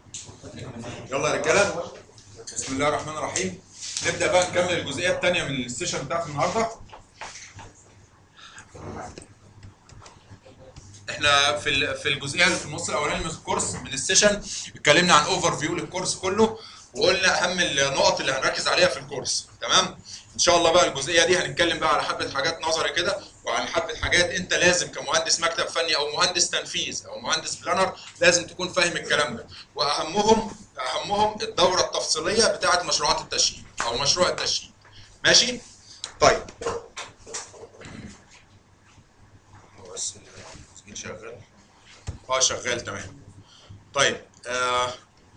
يلا يا رجاله بسم الله الرحمن الرحيم نبدا بقى نكمل الجزئيه الثانيه من السيشن بتاعت النهارده احنا في ال- في الجزئيه اللي في النص الاولاني من الكورس من السيشن اتكلمنا عن اوفر فيو للكورس كله وقلنا اهم النقط اللي هنركز عليها في الكورس تمام ان شاء الله بقى الجزئيه دي هنتكلم بقى على حبه حاجات نظري كده وعن حبه حاجات انت لازم كمهندس مكتب فني او مهندس تنفيذ او مهندس بلانر لازم تكون فاهم الكلام ده واهمهم اهمهم الدوره التفصيليه بتاعه مشروعات التشييد او مشروع التشييد ماشي طيب هو بس التسجيل شغال اه شغال تمام طيب آه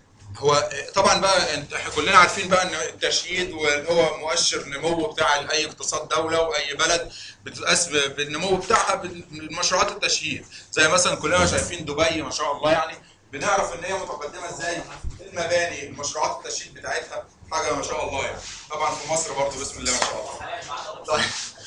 هو طبعا بقى انت احنا كلنا عارفين بقى ان التشييد وهو مؤشر نمو بتاع اي اقتصاد دوله واي بلد بتقاس ب- بالنمو بتاعها بالمشروعات التشييد زي مثلا كلنا شايفين دبي ما شاء الله يعني بنعرف ان هي متقدمه ازاي المباني المشروعات التشييد بتاعتها حاجه ما شاء الله يعني طبعا في مصر برضه بسم الله ما شاء الله طيب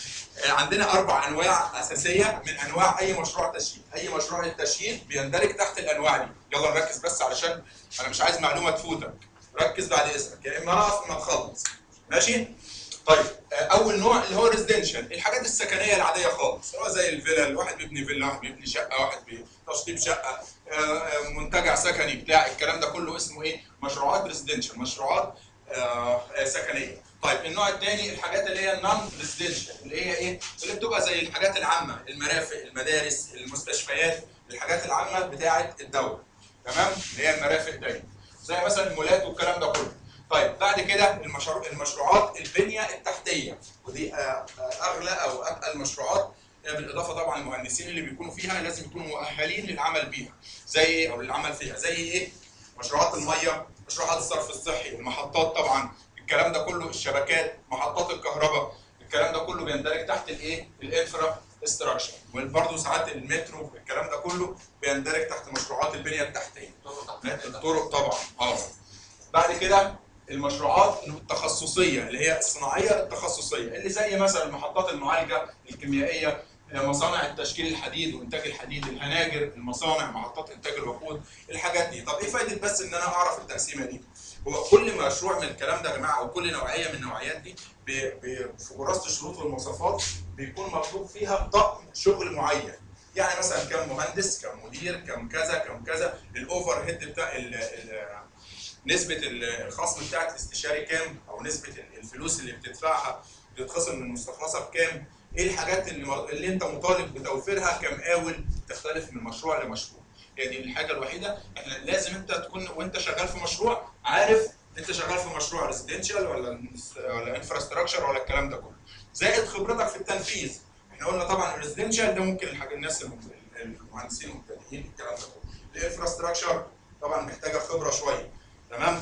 عندنا اربع انواع اساسيه من انواع اي مشروع تشييد اي مشروع للتشييد بيندرج تحت الانواع دي يلا نركز بس علشان انا مش عايز معلومه تفوتك ركز بعد اذنك يا اما اقف ما تخلص ماشي طيب آه، اول نوع اللي هو ريزيدنشال الحاجات السكنيه العاديه خالص هو زي الفيلا الواحد بيبني فيلا واحد بيبني شقه واحد بتشطيب شقه آه، آه، منتجع سكني بتاع الكلام ده كله اسمه ايه مشروعات ريزيدنشال مشروعات آه، آه، سكنيه طيب النوع الثاني الحاجات اللي هي النون ريزيدنشال اللي هي ايه اللي بتبقى زي الحاجات العامه المرافق المدارس المستشفيات الحاجات العامه بتاعه الدوله تمام اللي هي المرافق دايما زي مثلا المولات والكلام ده كله طيب بعد كده المشروع المشروعات البنيه التحتيه ودي آه، آه، اغلى او اتقل المشروعات آه، بالاضافه طبعا المهندسين اللي بيكونوا فيها لازم يكونوا مؤهلين للعمل بيها زي ايه او للعمل فيها زي ايه مشروعات الميه مشروعات الصرف الصحي المحطات طبعا الكلام ده كله الشبكات محطات الكهرباء الكلام ده كله بيندرج تحت الايه الانفرا استراكشر وبرضه ساعات المترو الكلام ده كله بيندرج تحت مشروعات البنيه التحتيه الطرق طبعا اه بعد كده المشروعات التخصصيه اللي هي الصناعيه التخصصيه اللي زي مثلا محطات المعالجه الكيميائيه مصانع التشكيل الحديد وانتاج الحديد الهناجر المصانع محطات انتاج الوقود الحاجات دي طب ايه فايده بس ان انا اعرف التقسيمه دي هو كل مشروع من الكلام ده يا جماعه او كل نوعيه من النوعيات دي بي- بي- في دراسه الشروط والمواصفات بيكون مطلوب فيها طقم شغل معين يعني مثلا كم مهندس كم مدير كم كذا كم كذا الاوفر هيد بتاع ال ال نسبه ال- الخصم بتاعك الاستشاري كام او نسبه ال- الفلوس اللي بتدفعها بتتخصم من مستخلصها بكام ايه الحاجات اللي م- اللي انت مطالب بتوفيرها كمقاول تختلف من مشروع لمشروع هي دي الحاجه الوحيده احنا لازم انت تكون وانت شغال في مشروع عارف انت شغال في مشروع ريزيدنشال ولا ولا انفراستراكشر ولا الكلام ده كله زائد خبرتك في التنفيذ احنا قلنا طبعا الريزيدنشال ده ممكن الحاجه الناس المبت- المهندسين المبتدئين الكلام ده كله الانفراستراكشر طبعا محتاجه خبره شويه تمام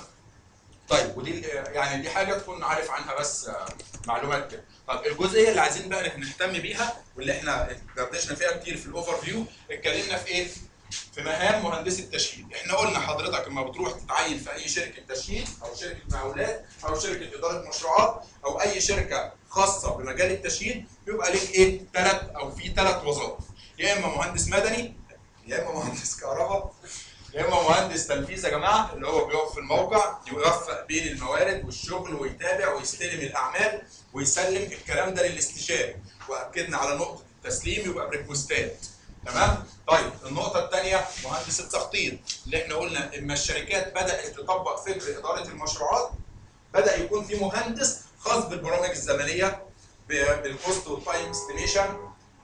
طيب ودي يعني دي حاجه تكون عارف عنها بس آه، معلومات كده طب الجزئيه اللي عايزين بقى نهتم بيها واللي احنا دردشنا فيها كتير في الاوفر فيو اتكلمنا في ايه في مهام مهندس التشييد احنا قلنا حضرتك لما بتروح تتعين في اي شركه تشييد او شركه مقاولات او شركه اداره مشروعات او اي شركه خاصه بمجال التشييد بيبقى ليك ايه ثلاث او في ثلاث وظائف يا اما مهندس مدني يا اما مهندس كهرباء يا اما مهندس تنفيذ يا جماعه اللي هو بيقف في الموقع يوفق بين الموارد والشغل ويتابع ويستلم الاعمال ويسلم الكلام ده للاستشاري واكدنا على نقطه التسليم يبقى بريكوستات تمام طيب النقطه الثانيه مهندس التخطيط اللي احنا قلنا اما الشركات بدات تطبق فكر اداره المشروعات بدا يكون في مهندس خاص بالبرامج الزمنيه ب- بالكوست والتايم استيميشن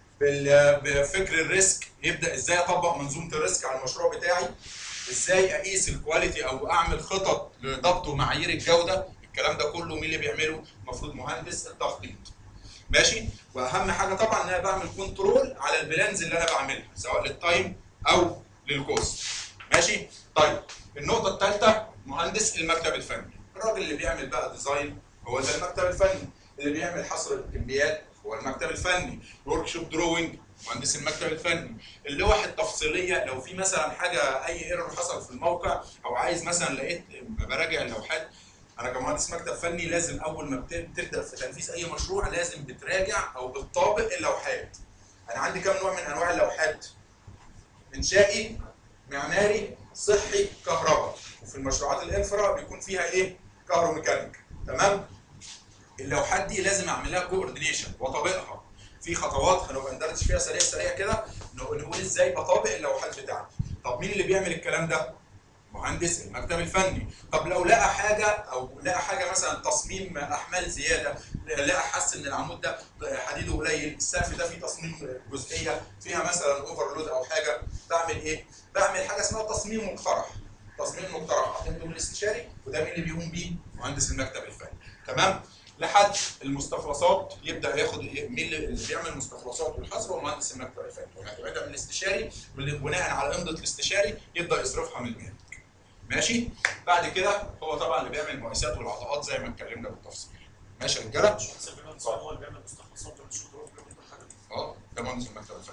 بال- بفكر الريسك يبدا ازاي اطبق منظومه الريسك على المشروع بتاعي ازاي اقيس الكواليتي او اعمل خطط لضبط ومعايير الجوده الكلام ده كله مين اللي بيعمله المفروض مهندس التخطيط ماشي واهم حاجه طبعا ان انا بعمل كنترول على البلانز اللي انا بعملها سواء للتايم او للكوست ماشي طيب النقطه الثالثه مهندس المكتب الفني الراجل اللي بيعمل بقى ديزاين هو ده المكتب الفني اللي بيعمل حصر الكميات هو المكتب الفني ورك شوب دروينج مهندس المكتب الفني اللوح التفصيليه لو في مثلا حاجه اي ايرور حصل في الموقع او عايز مثلا لقيت براجع اللوحات انا كمهندس مكتب فني لازم اول ما بت- بتبدا في تنفيذ اي مشروع لازم بتراجع او بتطابق اللوحات انا عندي كام نوع من انواع اللوحات انشائي معماري صحي كهرباء وفي المشروعات الانفرا بيكون فيها ايه؟ كهروميكانيك تمام؟ اللوحات دي لازم اعمل لها كوردينيشن واطابقها في خطوات هنبقى ندرس فيها سريع سريع كده نقول نقول ازاي بطابق اللوحات بتاعتي طب مين اللي بيعمل الكلام ده؟ مهندس المكتب الفني طب لو لقى حاجه او لقى حاجه مثلا تصميم احمال زياده لقى حس ان العمود ده حديده قليل السقف ده فيه تصميم جزئيه فيها مثلا اوفرلود او حاجه بعمل ايه؟ بعمل حاجه اسمها تصميم مقترح تصميم مقترح اعتمده الاستشاري وده مين اللي بيقوم بيه؟ مهندس المكتب الفني تمام؟ لحد المستخلصات يبدا ياخد إيه؟ مين اللي بيعمل المستخلصات والحظر هو مهندس المكتب الفني وهيعتمدها من الاستشاري واللي بناء على امضه الاستشاري يبدا يصرفها من المال ماشي بعد كده هو طبعا اللي بيعمل المقايسات والعطاءات زي ما اتكلمنا بالتفصيل ماشي يا رجاله هو اللي بيعمل مستخلصات ولا شغل هو بيعمل كل حاجه اه ده مهندس المكتب الفني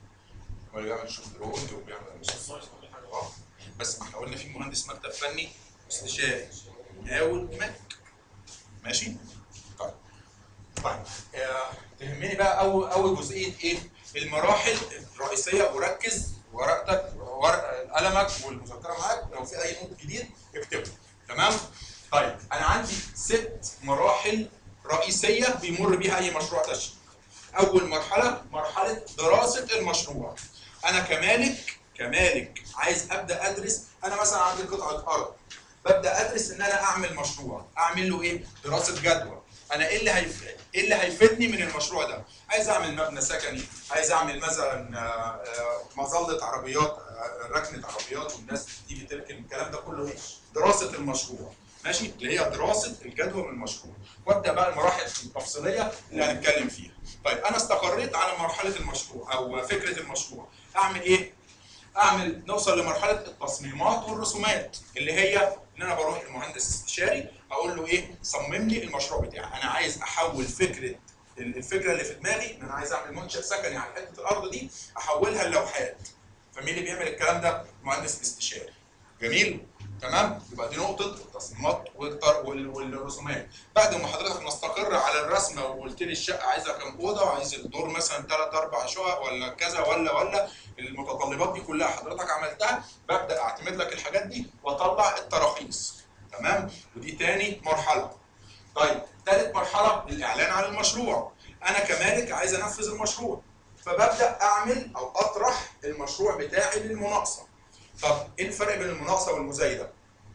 هو اللي بيعمل شغل روند وبيعمل المستخلصات كل حاجه اه بس ما احنا قلنا في مهندس مكتب فني استشاري مقاول مك ماشي طيب طيب آه تهمني بقى اول اول جزئيه ايه المراحل الرئيسيه وركز ورقتك ورق قلمك والمذكره معاك لو في اي نوت جديد اكتبه تمام طيب انا عندي ست مراحل رئيسيه بيمر بيها اي مشروع تشغيل اول مرحله مرحله دراسه المشروع انا كمالك كمالك عايز ابدا ادرس انا مثلا عندي قطعه ارض ببدا ادرس ان انا اعمل مشروع اعمل له ايه دراسه جدوى انا ايه اللي هيف... ايه اللي هيفيدني من المشروع ده عايز اعمل مبنى سكني عايز اعمل مثلا آه، آه، مظله عربيات آه، ركنه عربيات والناس تيجي تركن الكلام ده كله ايه دراسه المشروع ماشي اللي هي دراسه الجدوى من المشروع وابدا بقى المراحل التفصيليه اللي هنتكلم فيها طيب انا استقريت على مرحله المشروع او فكره المشروع اعمل ايه اعمل نوصل لمرحله التصميمات والرسومات اللي هي ان انا بروح المهندس استشاري اقول له ايه صمم لي المشروع بتاعي انا عايز احول فكره الفكره اللي في دماغي ان انا عايز اعمل منشا سكني على حته الارض دي احولها للوحات فمين اللي بيعمل الكلام ده المهندس الاستشاري جميل تمام يبقى دي نقطه التصميمات والتر- وال- والرسومات بعد ما حضرتك نستقر على الرسمه وقلت لي الشقه عايزه كام اوضه وعايز الدور مثلا ثلاث اربع شقق ولا كذا ولا ولا المتطلبات دي كلها حضرتك عملتها ببدا اعتمد لك الحاجات دي واطلع التراخيص تمام ودي تاني مرحله طيب ثالث مرحله الاعلان عن المشروع انا كمالك عايز انفذ المشروع فببدا اعمل او اطرح المشروع بتاعي للمناقصه طب ايه الفرق بين المناقصه والمزايده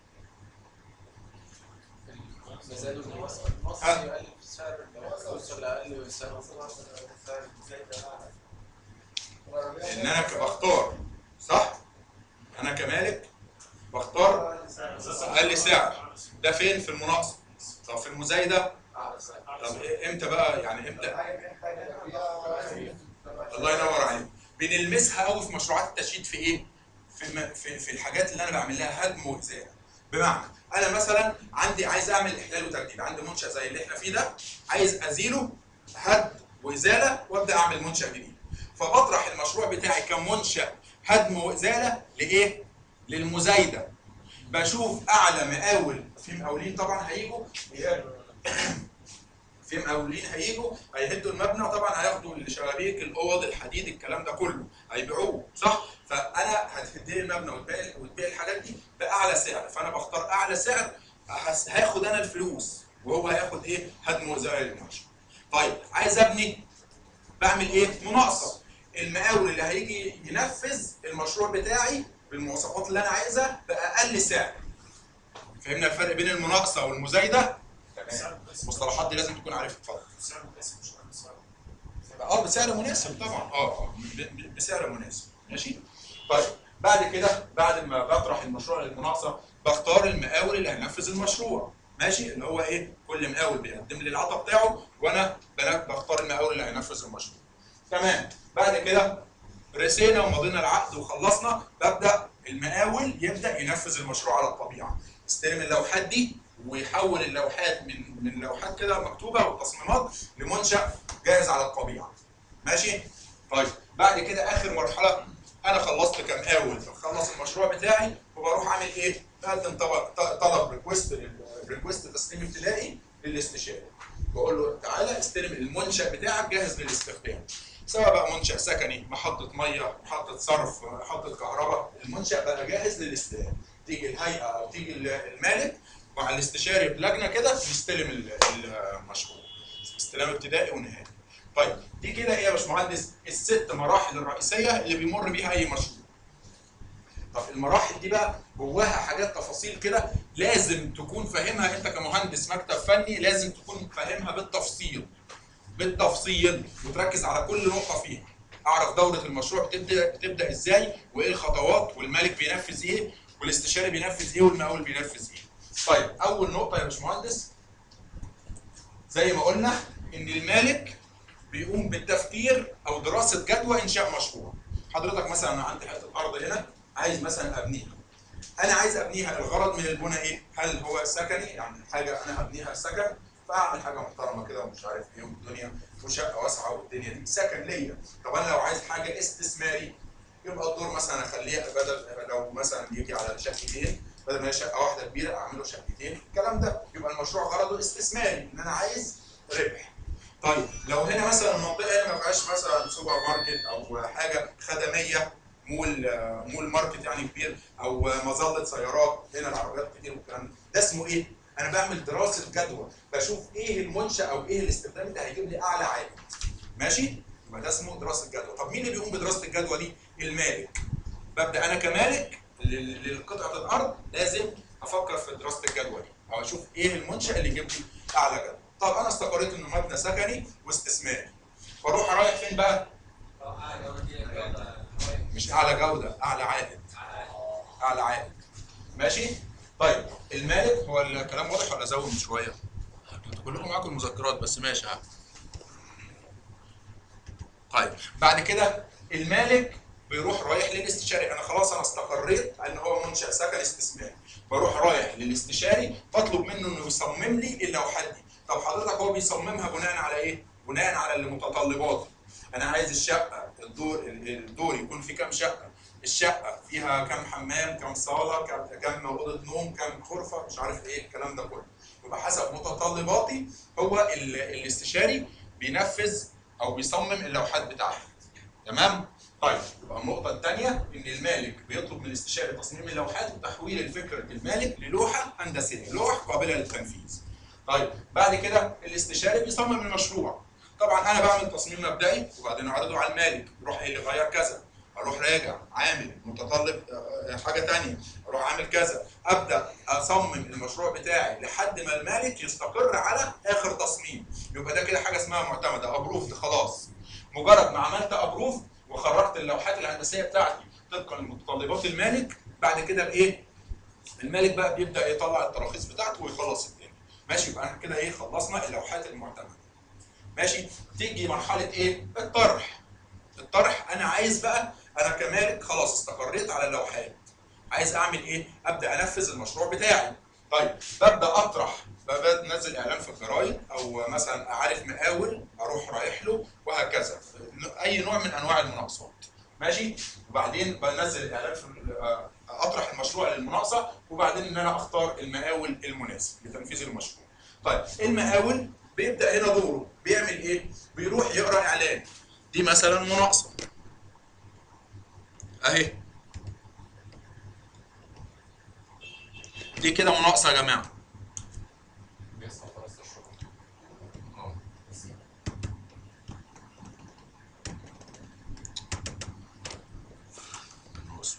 مزاد المصر المصر ها؟ يقلل في السعر يوصل لاقل ويساوي ان انا ك- بختار صح انا كمالك بختار اقل سعر ده فين في المناقصه طب في المزايده طب إيه- امتى بقى يعني امتى الله ينور عليك بنلمسها قوي في مشروعات التشييد في ايه في م- في, في الحاجات اللي انا بعمل لها هدم وازاله بمعنى انا مثلا عندي عايز اعمل احلال وتجديد عندي منشا زي اللي احنا فيه ده عايز ازيله هدم وازاله وابدا اعمل منشا جديد فبطرح المشروع بتاعي كمنشا هدم وازاله لايه للمزايده بشوف اعلى مقاول في مقاولين طبعا هيجوا في مقاولين هيجوا هيهدوا المبنى طبعا هياخدوا الشبابيك الاوض الحديد الكلام ده كله هيبيعوه صح فانا هتهد لي المبنى وتبيع وتبيع الحاجات دي باعلى سعر فانا بختار اعلى سعر هس- هاخد انا الفلوس وهو هياخد ايه هدم وزارة المنشأ طيب عايز ابني بعمل ايه مناقصه المقاول اللي هيجي ينفذ المشروع بتاعي بالمواصفات اللي انا عايزها باقل سعر فهمنا الفرق بين المناقصه والمزايده تمام المصطلحات دي لازم تكون عارفها اتفضل سعر مناسب مش اقل سعر اه بسعر مناسب طبعا اه اه ب- ب- بسعر مناسب ماشي طيب بعد كده بعد ما بطرح المشروع للمناقصه بختار المقاول اللي هينفذ المشروع ماشي اللي هو ايه كل مقاول بيقدم لي العطا بتاعه وانا بنا- بختار المقاول اللي هينفذ المشروع تمام بعد كده رسينا ومضينا العقد وخلصنا ببدا المقاول يبدا ينفذ المشروع على الطبيعه يستلم اللوحات دي ويحول اللوحات من من لوحات كده مكتوبه والتصميمات لمنشا جاهز على الطبيعه ماشي طيب بعد كده اخر مرحله انا خلصت كمقاول بخلص المشروع بتاعي وبروح اعمل ايه بقدم طلب طلب ريكوست ريكوست تسليم ابتدائي للاستشاري بقول له تعالى استلم المنشا بتاعك جاهز للاستخدام سواء بقى منشا سكني محطه ميه محطه صرف محطه كهرباء المنشا بقى جاهز للاستلام تيجي الهيئه او تيجي ال- المالك مع الاستشاري بلجنه كده نستلم ال- المشروع استلام ابتدائي ونهائي طيب دي كده ايه يا باشمهندس الست مراحل الرئيسيه اللي بيمر بيها اي مشروع طب المراحل دي بقى جواها حاجات تفاصيل كده لازم تكون فاهمها انت كمهندس مكتب فني لازم تكون فاهمها بالتفصيل بالتفصيل وتركز على كل نقطه فيها اعرف دوره المشروع بتبدا بتبدا ازاي وايه الخطوات والمالك بينفذ ايه والاستشاري بينفذ ايه والمقاول بينفذ ايه طيب اول نقطه يا باشمهندس زي ما قلنا ان المالك بيقوم بالتفكير او دراسه جدوى انشاء مشروع حضرتك مثلا انا عندي حته ارض هنا عايز مثلا ابنيها انا عايز ابنيها الغرض من البناء ايه هل هو سكني يعني حاجه انا هبنيها سكن فاعمل حاجه محترمه كده ومش عارف ايه والدنيا وشقه واسعه والدنيا دي سكن ليا طب انا لو عايز حاجه استثماري يبقى الدور مثلا اخليها بدل لو مثلا يجي على شقتين بدل ما هي شقه واحده كبيره اعمله شقتين الكلام ده يبقى المشروع غرضه استثماري ان انا عايز ربح طيب لو هنا مثلا المنطقه هنا ما فيهاش مثلا سوبر ماركت او حاجه خدميه مول آه، مول ماركت يعني كبير او آه، مظله سيارات هنا العربيات كتير والكلام ده ده اسمه ايه؟ انا بعمل دراسه جدوى بشوف ايه المنشا او ايه الاستخدام اللي هيجيب لي اعلى عائد ماشي؟ يبقى ده اسمه دراسه جدوى طب مين اللي بيقوم بدراسه الجدوى دي؟ المالك ببدا انا كمالك لل- لقطعه الارض لازم افكر في دراسه الجدوى دي او اشوف ايه المنشا اللي يجيب لي اعلى جدوى طب انا استقريت انه مبنى سكني واستثماري فاروح رايح فين بقى؟ مش اعلى جوده اعلى عائد اعلى عائد ماشي طيب المالك هو الكلام واضح ولا ازود شويه انتوا كلكم معاكم المذكرات بس ماشي ها طيب بعد كده المالك بيروح رايح للاستشاري انا خلاص انا استقريت ان هو منشا سكن استثماري بروح رايح للاستشاري بطلب منه انه يصمم لي اللوحات دي طب حضرتك هو بيصممها بناء على ايه بناء على المتطلبات انا عايز الشقه الدور الدور يكون فيه كام شقه الشقه فيها كام حمام كام صاله كام كام اوضه نوم كام غرفه مش عارف ايه الكلام ده كله يبقى حسب متطلباتي هو ال- الاستشاري بينفذ او بيصمم اللوحات بتاعته تمام طيب يبقى النقطة الثانية إن المالك بيطلب من الاستشاري تصميم اللوحات وتحويل الفكرة المالك للوحة هندسية، لوح قابلة للتنفيذ. طيب بعد كده الاستشاري بيصمم المشروع. طبعا أنا بعمل تصميم مبدئي وبعدين أعرضه على المالك، يروح قايل لي غير كذا، أروح راجع عامل متطلب آه، حاجة تانية، أروح عامل كذا، أبدأ أصمم المشروع بتاعي لحد ما المالك يستقر على آخر تصميم. يبقى ده كده حاجة اسمها معتمدة، أبروفد خلاص. مجرد ما عملت ابروف وخرجت اللوحات الهندسيه بتاعتي طبقا لمتطلبات المالك بعد كده بايه؟ المالك بقى بيبدا يطلع التراخيص بتاعته ويخلص الدنيا. ماشي يبقى احنا كده ايه خلصنا اللوحات المعتمده. ماشي تيجي مرحله ايه؟ الطرح. الطرح انا عايز بقى انا كمالك خلاص استقريت على اللوحات. عايز اعمل ايه؟ ابدا انفذ المشروع بتاعي. طيب ببدا اطرح ببدا انزل اعلان في الجرايد او مثلا عارف مقاول اروح رايح له وهكذا اي نوع من انواع المناقصات ماشي وبعدين بنزل الاعلان في ال- اطرح المشروع للمناقصه وبعدين ان انا اختار المقاول المناسب لتنفيذ المشروع طيب المقاول بيبدا هنا دوره بيعمل ايه بيروح يقرا اعلان دي مثلا مناقصه اهي دي كده مناقصه يا جماعه اه. بص.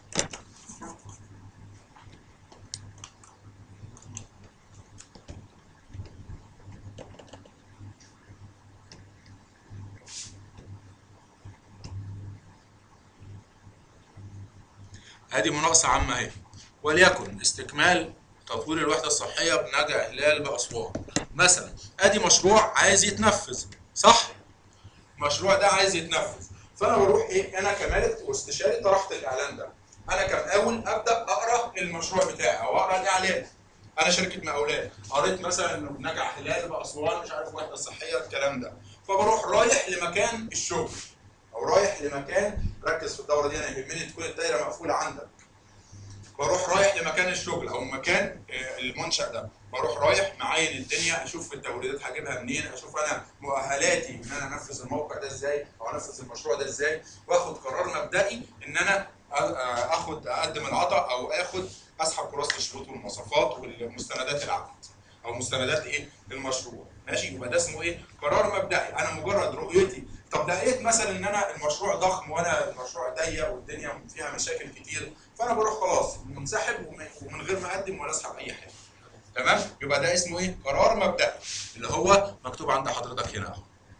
ادي مناقصه عامه اهي وليكن استكمال تطوير الوحده الصحيه بنجع هلال باسوان مثلا ادي مشروع عايز يتنفذ صح المشروع ده عايز يتنفذ فانا بروح ايه انا كمالك واستشاري طرحت الاعلان ده انا كمقاول ابدا اقرا المشروع بتاعي او اقرا الاعلان انا شركه مقاولات قريت مثلا انه نجع هلال باسوان مش عارف وحده صحيه الكلام ده فبروح رايح لمكان الشغل او رايح لمكان ركز في الدوره دي انا يهمني تكون الدايره مقفوله عندك بروح رايح لمكان الشغل او مكان آه، المنشا ده بروح رايح معاين الدنيا اشوف التوريدات هجيبها منين اشوف انا مؤهلاتي ان انا انفذ الموقع ده ازاي او انفذ المشروع ده ازاي واخد قرار مبدئي ان انا آ- آ- اخد اقدم العطاء او اخد اسحب خلاصه الشروط والمواصفات والمستندات العقد او مستندات ايه المشروع ماشي يبقى ده اسمه ايه قرار مبدئي انا مجرد رؤيتي طب لقيت مثلا ان انا المشروع ضخم وانا المشروع ضيق والدنيا فيها مشاكل كتير فانا بروح خلاص منسحب ومن- ومن غير ما اقدم ولا اسحب اي حاجه تمام يبقى ده اسمه ايه قرار مبدئي اللي هو مكتوب عند حضرتك هنا اهو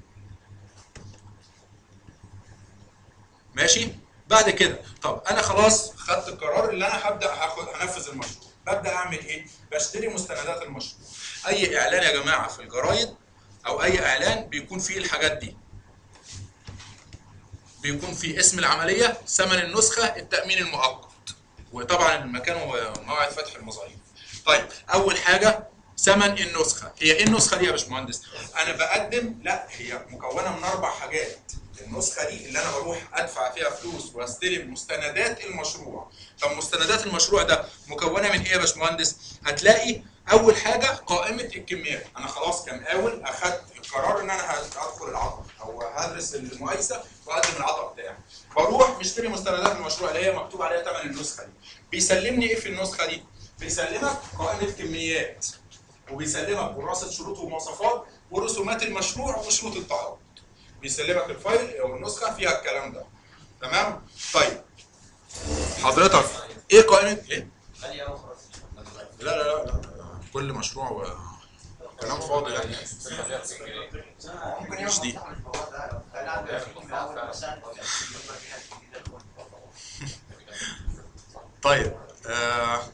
ماشي بعد كده طب انا خلاص خدت القرار اللي انا هبدا هاخد هنفذ المشروع ببدا اعمل ايه بشتري مستندات المشروع اي اعلان يا جماعه في الجرايد او اي اعلان بيكون فيه الحاجات دي بيكون فيه اسم العمليه ثمن النسخه التامين المؤقت وطبعا المكان وموعد فتح المظاهر طيب اول حاجه ثمن النسخه هي ايه النسخه دي يا باشمهندس انا بقدم لا هي مكونه من اربع حاجات النسخه دي اللي انا بروح ادفع فيها فلوس واستلم مستندات المشروع طب مستندات المشروع ده مكونه من ايه يا باشمهندس هتلاقي اول حاجه قائمه الكميات انا خلاص كمقاول اخدت القرار ان انا هدخل العطا او هدرس المقايسه واقدم العطا بتاعي بروح مشتري مستندات المشروع اللي هي مكتوب عليها ثمن النسخه دي بيسلمني ايه في النسخه دي بيسلمك قائمه كميات وبيسلمك كراسه شروط ومواصفات ورسومات المشروع وشروط التعاقد بيسلمك الفايل او النسخه فيها الكلام ده تمام طيب حضرتك ايه قائمه ايه غالية أوي خلاص. لا لا لا, لا. كل مشروع و... كلام فاضي يعني مش دي طيب آه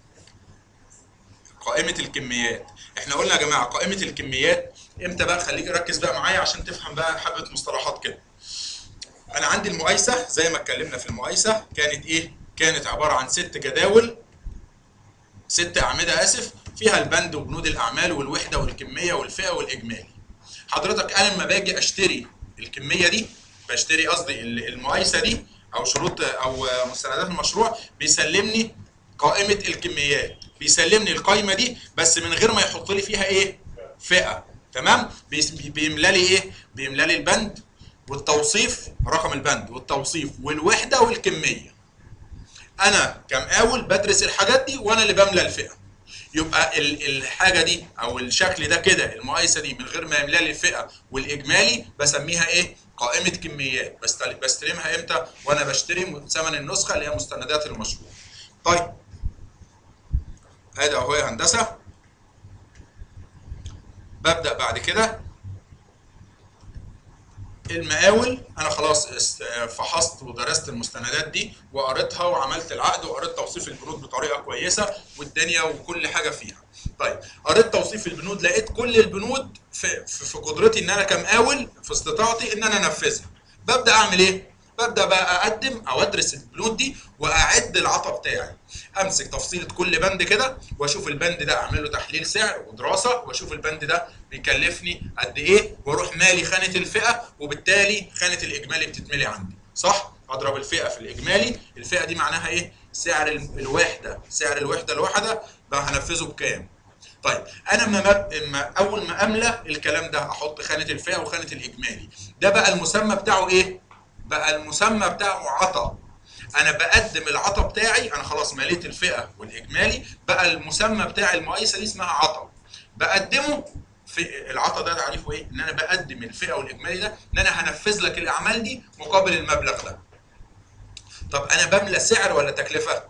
قائمة الكميات احنا قلنا يا جماعة قائمة الكميات امتى بقى خليك ركز بقى معايا عشان تفهم بقى حبة مصطلحات كده انا عندي المقايسة زي ما اتكلمنا في المقايسة كانت ايه كانت عبارة عن ست جداول ست اعمدة اسف فيها البند وبنود الاعمال والوحدة والكمية والفئة والاجمالي حضرتك انا لما باجي اشتري الكمية دي بشتري قصدي المقايسة دي او شروط او مستندات المشروع بيسلمني قائمة الكميات بيسلمني القائمة دي بس من غير ما يحط لي فيها ايه فئة تمام بيس- بيملى لي ايه بيملى لي البند والتوصيف رقم البند والتوصيف والوحدة والكمية انا كمقاول بدرس الحاجات دي وانا اللي بملى الفئة يبقى ال- الحاجة دي او الشكل ده كده المقايسة دي من غير ما يملى لي الفئة والاجمالي بسميها ايه قائمة كميات بستل- بستلمها امتى وانا بشتري ثمن النسخة اللي هي مستندات المشروع طيب ادي اهو يا هندسه ببدا بعد كده المقاول انا خلاص است- فحصت ودرست المستندات دي وقريتها وعملت العقد وقريت توصيف البنود بطريقه كويسه والدنيا وكل حاجه فيها طيب قريت توصيف البنود لقيت كل البنود في, في, في قدرتي ان انا كمقاول في استطاعتي ان انا انفذها ببدا اعمل ايه ببدا بقى اقدم او ادرس البنود دي واعد العطا بتاعي امسك تفصيله كل بند كده واشوف البند ده اعمل له تحليل سعر ودراسه واشوف البند ده بيكلفني قد ايه واروح مالي خانه الفئه وبالتالي خانه الاجمالي بتتملي عندي صح اضرب الفئه في الاجمالي الفئه دي معناها ايه سعر ال- الوحده سعر الوحده الواحده بقى هنفذه بكام طيب انا ما ما اول ما املى الكلام ده احط خانه الفئه وخانه الاجمالي ده بقى المسمى بتاعه ايه بقى المسمى بتاعه عطا انا بقدم العطا بتاعي انا خلاص مليت الفئه والاجمالي بقى المسمى بتاع المقايسه دي اسمها عطا بقدمه في العطا ده تعريفه ايه ان انا بقدم الفئه والاجمالي ده ان انا هنفذ لك الاعمال دي مقابل المبلغ ده طب انا بملى سعر ولا تكلفه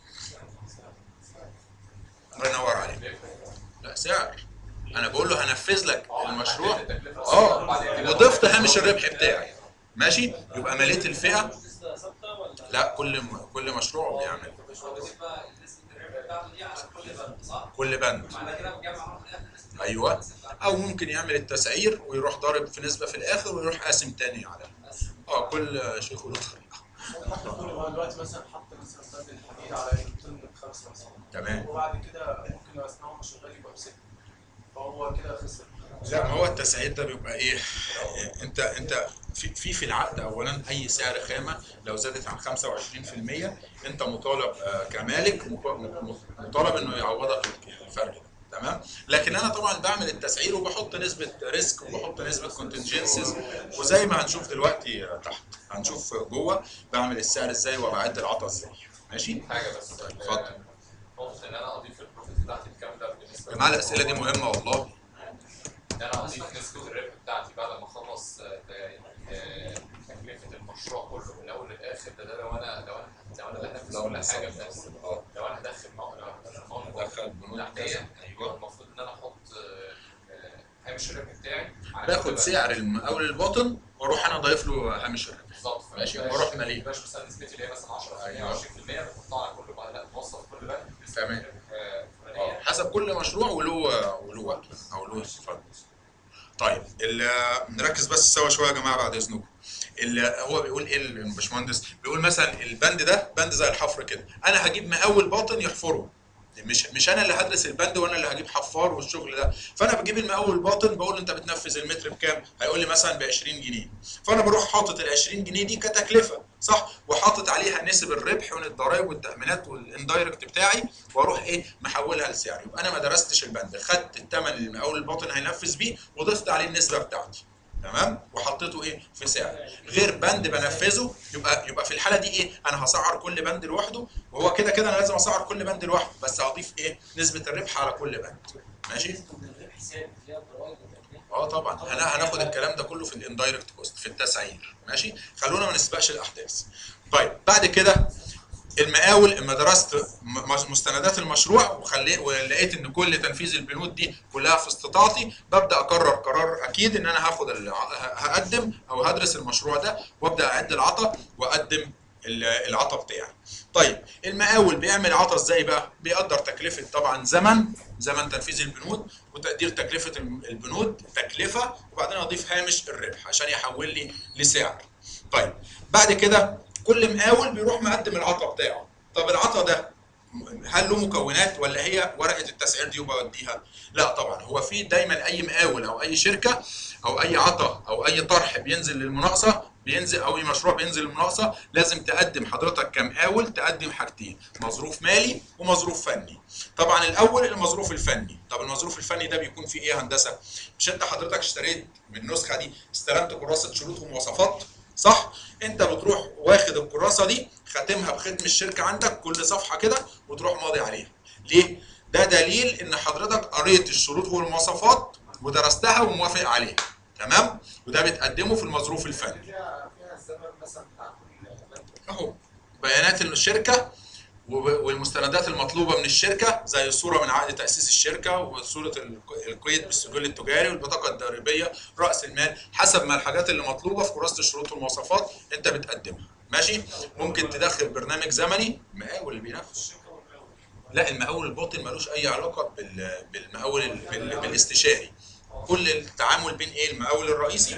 الله ينور عليك لا سعر انا بقول له هنفذ لك المشروع اه وضفت هامش الربح بتاعي ماشي يبقى مليت الفئه لسه ثابتة ولا؟ لا كل كل مشروع بيعمل مش هو بيبقى نسبة الربح بتاعته دي على كل بند صح؟ كل بند معنى كده بتجمع معاهم في الآخر نسبة ايوه النسبة بتاعته. او ممكن يعمل التسعير ويروح ضارب في نسبه في الاخر ويروح قاسم تاني على بس اه كل شيخ له طريقه حتى كل ما دلوقتي مثلا حط مثلا بند الحديد على الطن بخمس مثلا تمام وبعد كده ممكن اثناء ما شغال يبقى بسته فهو كده خسر لا ما هو التسعير ده بيبقى ايه إيه، انت انت في في في العقد اولا اي سعر خامه لو زادت عن 25% انت مطالب آه، كمالك مط- مط- مطالب انه يعوضك الفرق ده تمام لكن انا طبعا بعمل التسعير وبحط نسبه ريسك وبحط نسبه كونتنجنسيز وزي ما هنشوف دلوقتي آه، تحت هنشوف جوه بعمل السعر ازاي وبعد العطا ازاي ماشي حاجه بس اتفضل ان انا اضيف البروفيت بتاعتي الكامله بالنسبه يا جماعه الاسئله دي مهمه والله ان انا اضيف نسبه الربح بتاعتي بعد ما اخلص آه، آه، تكلفه المشروع كله من الاول للاخر ده, ده لو انا لو انا لو انا بنفذ كل حاجه بنفسي اه لو انا هدخل مو- لو هدخل مواد دخل بنود تحتيه كذا. يبقى المفروض ان انا احط آه، آه، هامش الربح بتاعي على باخد كده. سعر المقاول الباطن واروح انا ضايف له هامش الربح بالظبط ماشي، فميبقاش- واروح ماليه. ميبقاش مثلا نسبتي اللي هي مثلا 10% أيوة. 20% بحطها على كل بقى لا توصل كل بقى تمام. آه، اه فلانية. حسب كل مشروع وله وله وقت او له صفات طيب ال- نركز بس سوا شويه يا جماعه بعد اذنكم ال- هو بيقول ايه الباشمهندس بيقول مثلا البند ده بند زي الحفر كده انا هجيب مقاول باطن يحفره مش مش انا اللي هدرس البند وانا اللي هجيب حفار والشغل ده فانا بجيب المقاول الباطن بقول له انت بتنفذ المتر بكام هيقول لي مثلا ب 20 جنيه فانا بروح حاطط ال 20 جنيه دي كتكلفه صح وحاطط عليها نسب الربح والضرايب والتامينات والاندايركت بتاعي واروح ايه محولها لسعر يبقى انا ما درستش البند خدت الثمن اللي المقاول الباطن هينفذ بيه وضفت عليه النسبه بتاعتي تمام وحطيته ايه في سعر غير بند بنفذه يبقى يبقى في الحاله دي ايه انا هسعر كل بند لوحده وهو كده كده انا لازم اسعر كل بند لوحده بس هضيف ايه نسبه الربح على كل بند ماشي اه طبعا هن- هناخد الكلام ده كله في الاندايركت كوست في التسعير ماشي خلونا ما نسبقش الاحداث طيب بعد كده المقاول اما درست م- مستندات المشروع وخلي ولقيت ان كل تنفيذ البنود دي كلها في استطاعتي ببدا اقرر قرار اكيد ان انا هاخد ال- ه- هقدم او هدرس المشروع ده وابدا اعد العطا واقدم ال- العطا بتاعي. طيب المقاول بيعمل عطا ازاي بقى؟ بيقدر تكلفه طبعا زمن زمن تنفيذ البنود وتقدير تكلفه الم- البنود تكلفه وبعدين اضيف هامش الربح عشان يحول لي لسعر. طيب بعد كده كل مقاول بيروح مقدم العطا بتاعه طب العطا ده هل له مكونات ولا هي ورقه التسعير دي وبوديها لا طبعا هو في دايما اي مقاول او اي شركه او اي عطا او اي طرح بينزل للمناقصه بينزل او اي مشروع بينزل للمناقصه لازم تقدم حضرتك كمقاول تقدم حاجتين مظروف مالي ومظروف فني طبعا الاول المظروف الفني طب المظروف الفني ده بيكون فيه ايه هندسه مش انت حضرتك اشتريت من النسخه دي استلمت كراسه شروط ومواصفات صح انت بتروح واخد الكراسه دي خاتمها بختم الشركه عندك كل صفحه كده وتروح ماضي عليها ليه ده دليل ان حضرتك قريت الشروط والمواصفات ودرستها وموافق عليها تمام وده بتقدمه في المظروف الفني فيها فيها الزمن مثلا بتاع كل بند. اهو بيانات الشركه وب- والمستندات المطلوبه من الشركه زي الصوره من عقد تاسيس الشركه وصوره الق- القيد بالسجل التجاري والبطاقه الضريبيه راس المال حسب ما الحاجات اللي مطلوبه في كراسه الشروط والمواصفات انت بتقدمها ماشي ممكن تدخل برنامج زمني مقاول اللي بينفذ لا المقاول الباطن ملوش اي علاقه بال- بالمقاول ال- بال- بالاستشاري كل التعامل بين ايه المقاول الرئيسي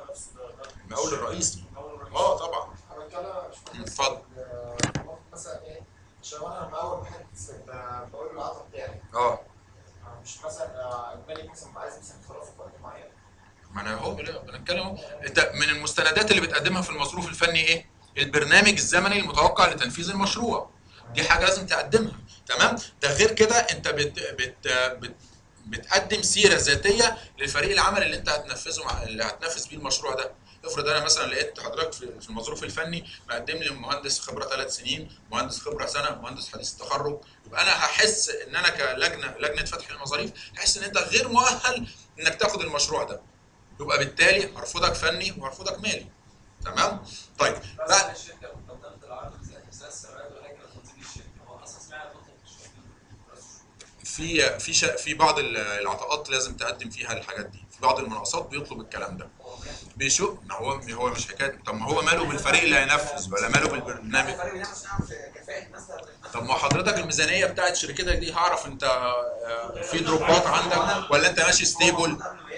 المقاول الرئيسي اه طبعا انا بتكلم مش اتفضل. آه، ممكن مثلا ايه عشان انا لما اول واحد ب- بقول له العطا بتاعي اه آه، مش مثلا آه، الملك مثلا عايز مثلا يخلصه في وقت معين ما انا اهو لا، بنتكلم اهو انت من المستندات اللي بتقدمها في المصروف الفني ايه؟ البرنامج الزمني المتوقع لتنفيذ المشروع دي حاجه لازم تقدمها تمام ده غير كده انت بت بت بت بتقدم سيره ذاتيه للفريق العمل اللي انت هتنفذه مع اللي هتنفذ بيه المشروع ده افرض انا مثلا لقيت حضرتك في في المظروف الفني مقدم لي مهندس خبره ثلاث سنين مهندس خبره سنه مهندس حديث التخرج يبقى انا هحس ان انا كلجنه لجنه فتح المظاريف هحس ان انت غير مؤهل انك تاخد المشروع ده يبقى بالتالي هرفضك فني وهرفضك مالي تمام طيب بس بعد الشركه قدمت العرض زي نفسها السماء ولكن تنظيم الشركه هو اصلا سمعنا تطلب الشركه في في شا في بعض ال- العطاءات لازم تقدم فيها الحاجات دي في بعض المناقصات بيطلب الكلام ده بيشوف ما هو هو مش حكايه طب ما هو ماله بالفريق اللي هينفذ ولا ماله بالبرنامج طب ما حضرتك الميزانيه بتاعت شركتك دي هعرف انت آه، في دروبات عندك ولا انت ماشي ستيبل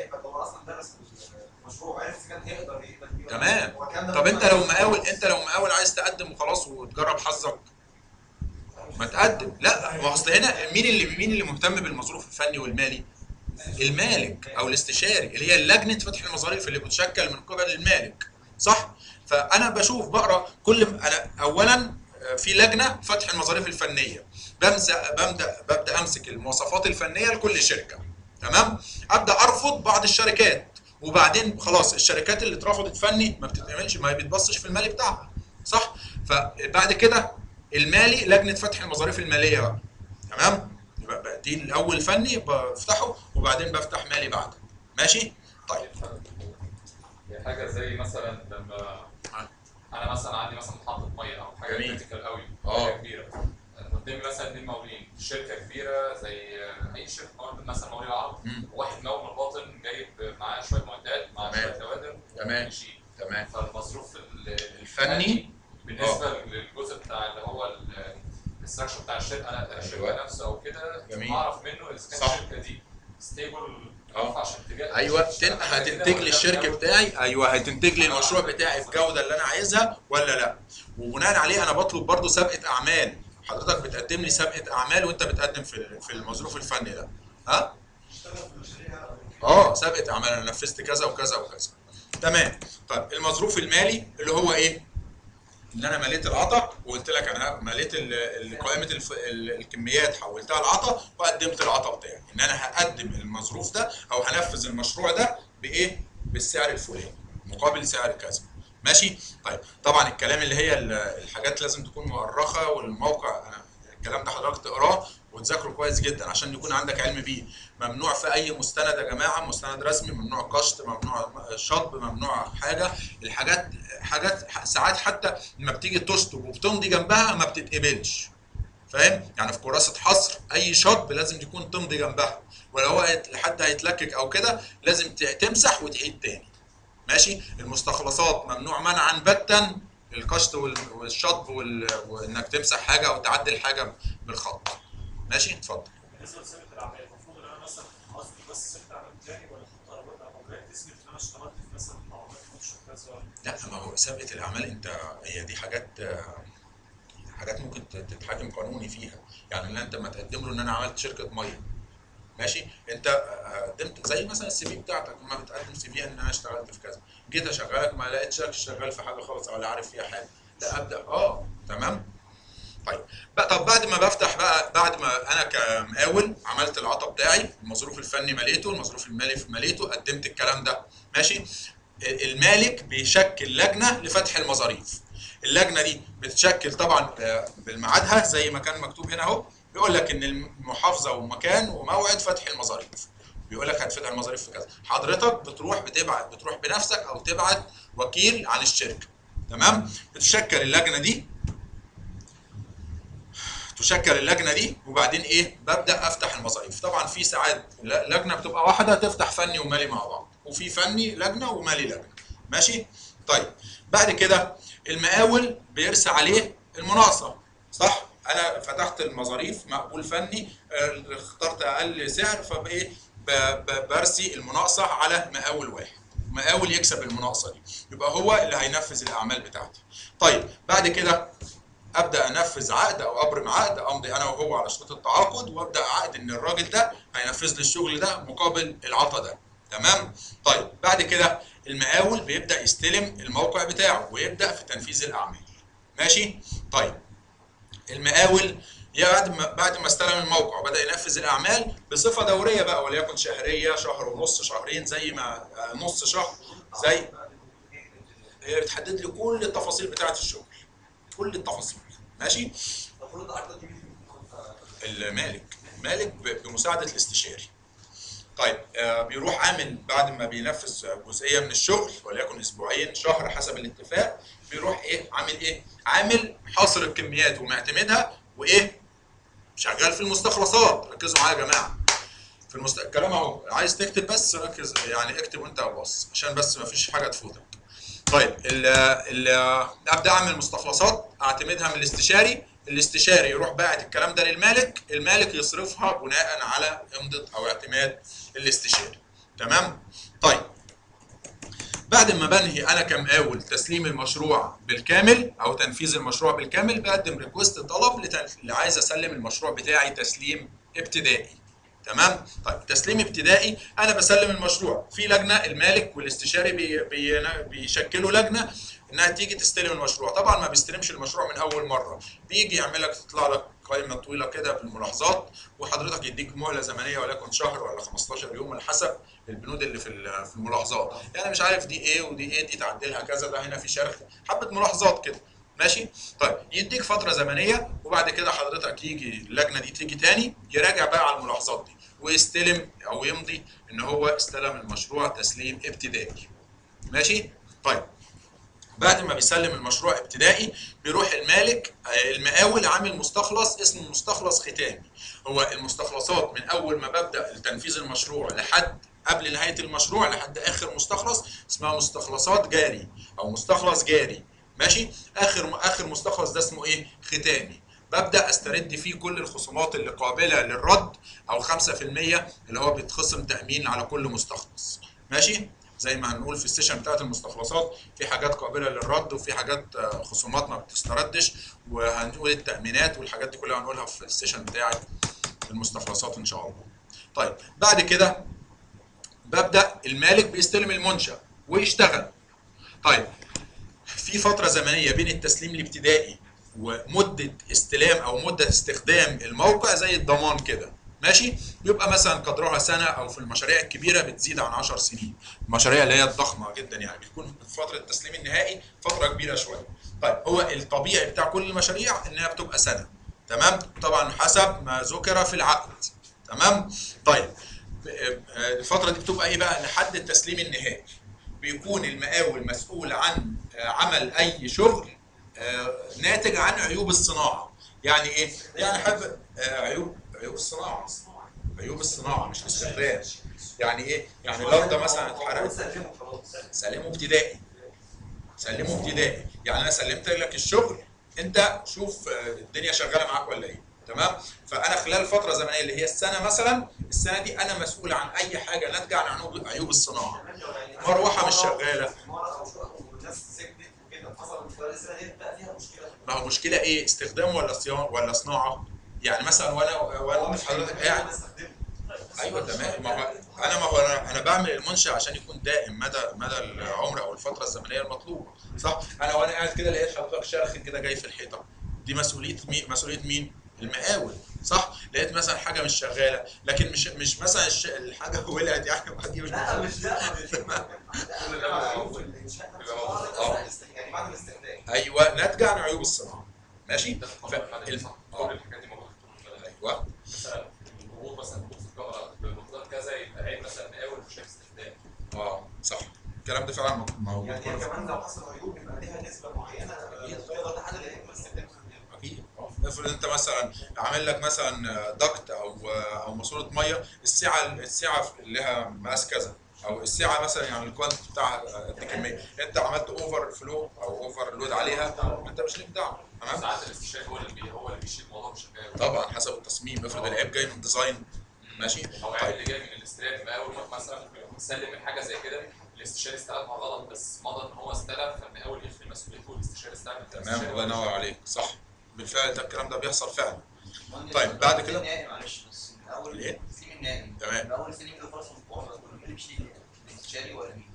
تمام طب انت لو مقاول انت لو مقاول عايز تقدم وخلاص وتجرب حظك ما تقدم لا ما اصل هنا مين اللي مين اللي مهتم بالمصروف الفني والمالي المالك او الاستشاري اللي هي لجنه فتح المظاريف اللي بتشكل من قبل المالك صح فانا بشوف بقرا كل م- انا اولا آه، في لجنه فتح المظاريف الفنيه بمسك ببدا ببدا امسك المواصفات الفنيه لكل شركه تمام ابدا ارفض بعض الشركات وبعدين خلاص الشركات اللي اترفضت فني ما بتتعملش ما بيتبصش في المالي بتاعها صح فبعد كده المالي لجنه فتح المظاريف الماليه بقى تمام يبقى بقى دي الاول فني بفتحه وبعدين بفتح مالي بعده ماشي طيب هي حاجه زي مثلا لما انا مثلا عندي مثلا محطه ميه او حاجه جميل. كريتيكال قوي اه. حاجه كبيره قدامي مثلا اتنين مقاولين شركه كبيره زي اي شركه مقاول مثلا مقاولين العرب مم. وواحد مقاول من باطن جايب معاه شويه معدات مع تمام. شويه دوادر تمام. ماشي تمام فالمصروف ال- الفني بالنسبه للجزء بتاع اللي هو الاستراكشر بتاع الشركه انا الشركه أيوة. نفسه او كده جميل. اعرف منه اذا كانت صح. الشركه دي ستيبل اه. عشان اتجاه ايوه تشتغل تن... حاجة كده هتنتج ولا لي الشركه لا؟ بتاعي ايوه هتنتج لي المشروع بتاعي في الجوده اللي انا عايزها ولا لا وبناء عليه انا بطلب برضو سابقه اعمال حضرتك بتقدم لي سابقه اعمال وانت بتقدم في في المظروف الفني ده ها اه سابقه اعمال انا نفذت كذا وكذا وكذا تمام طيب المظروف المالي اللي هو ايه ان انا مليت العطا وقلت لك انا مليت ال- ال- قائمه الف- ال- الكميات حولتها لعطا وقدمت العطا بتاعي ان انا هقدم المظروف ده او هنفذ المشروع ده بايه بالسعر الفلاني مقابل سعر كذا ماشي طيب طبعا الكلام اللي هي ال- الحاجات لازم تكون مؤرخه والموقع انا الكلام ده حضرتك تقراه وتذاكره كويس جدا عشان يكون عندك علم بيه ممنوع في اي مستند يا جماعه مستند رسمي ممنوع قشط ممنوع شطب ممنوع حاجه الحاجات حاجات ساعات حتى لما بتيجي تشطب وبتمضي جنبها ما بتتقبلش فاهم يعني في كراسه حصر اي شطب لازم يكون تمضي جنبها ولو هو هيت- حد هيتلكك او كده لازم ت- تمسح وتعيد تاني ماشي المستخلصات ممنوع منعا باتا القشط وال- والشطب وال- وانك تمسح حاجه او تعدل حاجه بالخط ماشي اتفضل بالنسبه لسابقه الاعمال المفروض ان انا مثلا اصل بس سابقه الاعمال بتاعي ولا احط اربعه اوراق تثبت ان انا اشتغلت في مثلا عملت ماتش كذا لا ما هو سابقه الاعمال انت هي دي حاجات آه، حاجات ممكن ت- تتحاكم قانوني فيها يعني ان انت ما تقدم له ان انا عملت شركه ميه ماشي انت آه، قدمت زي مثلا السي في بتاعتك لما بتقدم سي في ان انا اشتغلت في كذا جيت اشغلك ما لقيتش شغال في حاجه خالص ولا عارف فيها حاجه لا ابدا اه تمام طيب بقى طب بعد ما بفتح بقى بعد ما انا كمقاول عملت العطا بتاعي المصروف الفني مليته المصروف المالي مليته قدمت الكلام ده ماشي المالك بيشكل لجنه لفتح المظاريف اللجنه دي بتشكل طبعا بالميعادها زي ما كان مكتوب هنا اهو بيقول لك ان المحافظه ومكان وموعد فتح المظاريف بيقول لك هتفتح المظاريف في كذا حضرتك بتروح بتبعت بتروح بنفسك او تبعت وكيل عن الشركه تمام بتشكل اللجنه دي تشكل اللجنه دي وبعدين ايه ببدا افتح المظاريف طبعا في ساعات ل- لجنه بتبقى واحده تفتح فني ومالي مع بعض وفي فني لجنه ومالي لجنه ماشي طيب بعد كده المقاول بيرسى عليه المناقصه صح انا فتحت المظاريف مقبول فني آه، اخترت اقل سعر فبايه ب- ب- برسي المناقصه على مقاول واحد مقاول يكسب المناقصه دي يبقى هو اللي هينفذ الاعمال بتاعتي طيب بعد كده ابدا انفذ عقد او ابرم عقد امضي انا وهو على شروط التعاقد وابدا عقد ان الراجل ده هينفذ لي الشغل ده مقابل العطا ده تمام طيب بعد كده المقاول بيبدا يستلم الموقع بتاعه ويبدا في تنفيذ الاعمال ماشي طيب المقاول يا بعد ما بعد ما استلم الموقع وبدا ينفذ الاعمال بصفه دوريه بقى وليكن شهريه شهر ونص شهرين زي ما آه، نص شهر زي هي بتحدد لي كل التفاصيل بتاعه الشغل كل التفاصيل ماشي المفروض العقد دي المالك مالك ب- بمساعده الاستشاري طيب آه بيروح عامل بعد ما بينفذ جزئيه من الشغل وليكن اسبوعين شهر حسب الاتفاق بيروح ايه عامل ايه عامل حاصر الكميات ومعتمدها وايه شغال في المستخلصات ركزوا معايا يا جماعه في المست... الكلام اهو عايز تكتب بس ركز يعني اكتب وانت بص عشان بس ما فيش حاجه تفوتك طيب ال ال ابدا اعمل مستخلصات اعتمدها من الاستشاري الاستشاري يروح باعت الكلام ده للمالك المالك يصرفها بناء على امضه او اعتماد الاستشاري تمام طيب بعد ما بنهي انا كمقاول تسليم المشروع بالكامل او تنفيذ المشروع بالكامل بقدم ريكوست طلب لتنف... اللي عايز اسلم المشروع بتاعي تسليم ابتدائي تمام طيب تسليم ابتدائي انا بسلم المشروع في لجنه المالك والاستشاري بي بي بيشكلوا لجنه انها تيجي تستلم المشروع طبعا ما بيستلمش المشروع من اول مره بيجي يعمل لك تطلع لك قائمه طويله كده بالملاحظات وحضرتك يديك مهله زمنيه وليكن شهر ولا 15 يوم على حسب البنود اللي في ال- في الملاحظات يعني مش عارف دي ايه ودي ايه دي تعدلها كذا ده هنا في شرخ حبه ملاحظات كده ماشي طيب يديك فتره زمنيه وبعد كده حضرتك يجي اللجنه دي تيجي تاني يراجع بقى على الملاحظات دي ويستلم او يمضي ان هو استلم المشروع تسليم ابتدائي ماشي طيب بعد ما بيسلم المشروع ابتدائي بيروح المالك آه، المقاول عامل مستخلص اسمه مستخلص ختامي هو المستخلصات من اول ما ببدا تنفيذ المشروع لحد قبل نهايه المشروع لحد اخر مستخلص اسمها مستخلصات جاري او مستخلص جاري ماشي اخر اخر مستخلص ده اسمه ايه ختامي ببدا استرد فيه كل الخصومات اللي قابله للرد او 5% اللي هو بيتخصم تامين على كل مستخلص ماشي زي ما هنقول في السيشن بتاعت المستخلصات في حاجات قابله للرد وفي حاجات آه، خصومات ما بتستردش وهنقول التامينات والحاجات دي كلها هنقولها في السيشن بتاعت المستخلصات ان شاء الله طيب بعد كده ببدا المالك بيستلم المنشا ويشتغل طيب في فتره زمنيه بين التسليم الابتدائي ومده استلام او مده استخدام الموقع زي الضمان كده ماشي بيبقى مثلا قدرها سنه او في المشاريع الكبيره بتزيد عن 10 سنين المشاريع اللي هي الضخمه جدا يعني بتكون فتره التسليم النهائي فتره كبيره شويه طيب هو الطبيعي بتاع كل المشاريع انها بتبقى سنه تمام طبعا حسب ما ذكر في العقد تمام طيب ب- آه، الفتره دي بتبقى ايه بقى لحد التسليم النهائي بيكون المقاول مسؤول عن آه، عمل اي شغل آه، ناتج عن عيوب الصناعه يعني ايه يعني حب آه، عيوب عيوب الصناعه عيوب الصناعه مش الاستخدام يعني ايه يعني لندا مثلا اتحرقت سلمه ابتدائي سلمه ابتدائي يعني انا سلمت لك الشغل انت شوف آه، الدنيا شغاله معاك ولا ايه تمام فانا خلال فتره زمنيه اللي هي السنه مثلا السنه دي انا مسؤول عن اي حاجه ناتجه عن عيوب عيوب الصناعه مروحه مش شغاله ما هو المشكله ايه استخدام ولا صيانه ولا صناعه يعني مثلا وانا وانا حضرتك قاعد ايوه تمام ما هو انا ما هو انا, أنا بعمل المنشا عشان يكون دائم مدى مدى العمر او الفتره الزمنيه المطلوبه صح انا وانا قاعد كده لقيت حضرتك شرخ كده جاي في الحيطه دي مسؤوليه مين مسؤوليه مين المقاول صح لقيت مثلا حاجه مش شغاله لكن مش مش مثلا الش- الحاجه ولعت يعني ودي مش لا مش ده كل ده موجود. بيبقى موجود. آه. يعني بعد الاستخدام ايوه ناتجه عن عيوب الصناعه ماشي ده ف... خطأ فعلا. الم... كل آه. الحاجات دي موجوده في الكتب. ايوه مثلا الضغوط مثلا ضغوط في الكاميرا بمقدار كذا يبقى عيب مثلا مقاول مش شايف استخدام اه صح الكلام ده فعلا موجود يعني هي كمان لو حصل عيوب يبقى ليها نسبه معينه هي تغير تحدد العيب استخدام اكيد افرض انت مثلا عامل لك مثلا دكت او او ماسوره ميه السعه السعه اللي لها مقاس كذا او السعه مثلا يعني الكوانت بتاعها قد كميه انت عملت اوفر فلو او اوفر لود عليها انت مش ليك دعوه تمام ساعات الاستشاري هو اللي بي هو اللي بيشيل الموضوع مش المقاول طبعا حسب التصميم افرض العيب جاي من الديزاين ماشي او العيب اللي جاي من الاستلام المقاول مثلا مسلم الحاجه زي كده الاستشاري استلمها غلط بس مضى ان هو استلم فالمقاول يخفي مسؤوليته والاستشاري استلم تمام الله ينور عليك صح بالفعل ده الكلام ده بيحصل فعلا طيب، بعد كده؟ النهائي معلش بس من اول الايه؟ التسليم النهائي تمام. من اول سليم كده خلاص المقاومه كله مين اللي بيشيل الاستشاري ولا مين؟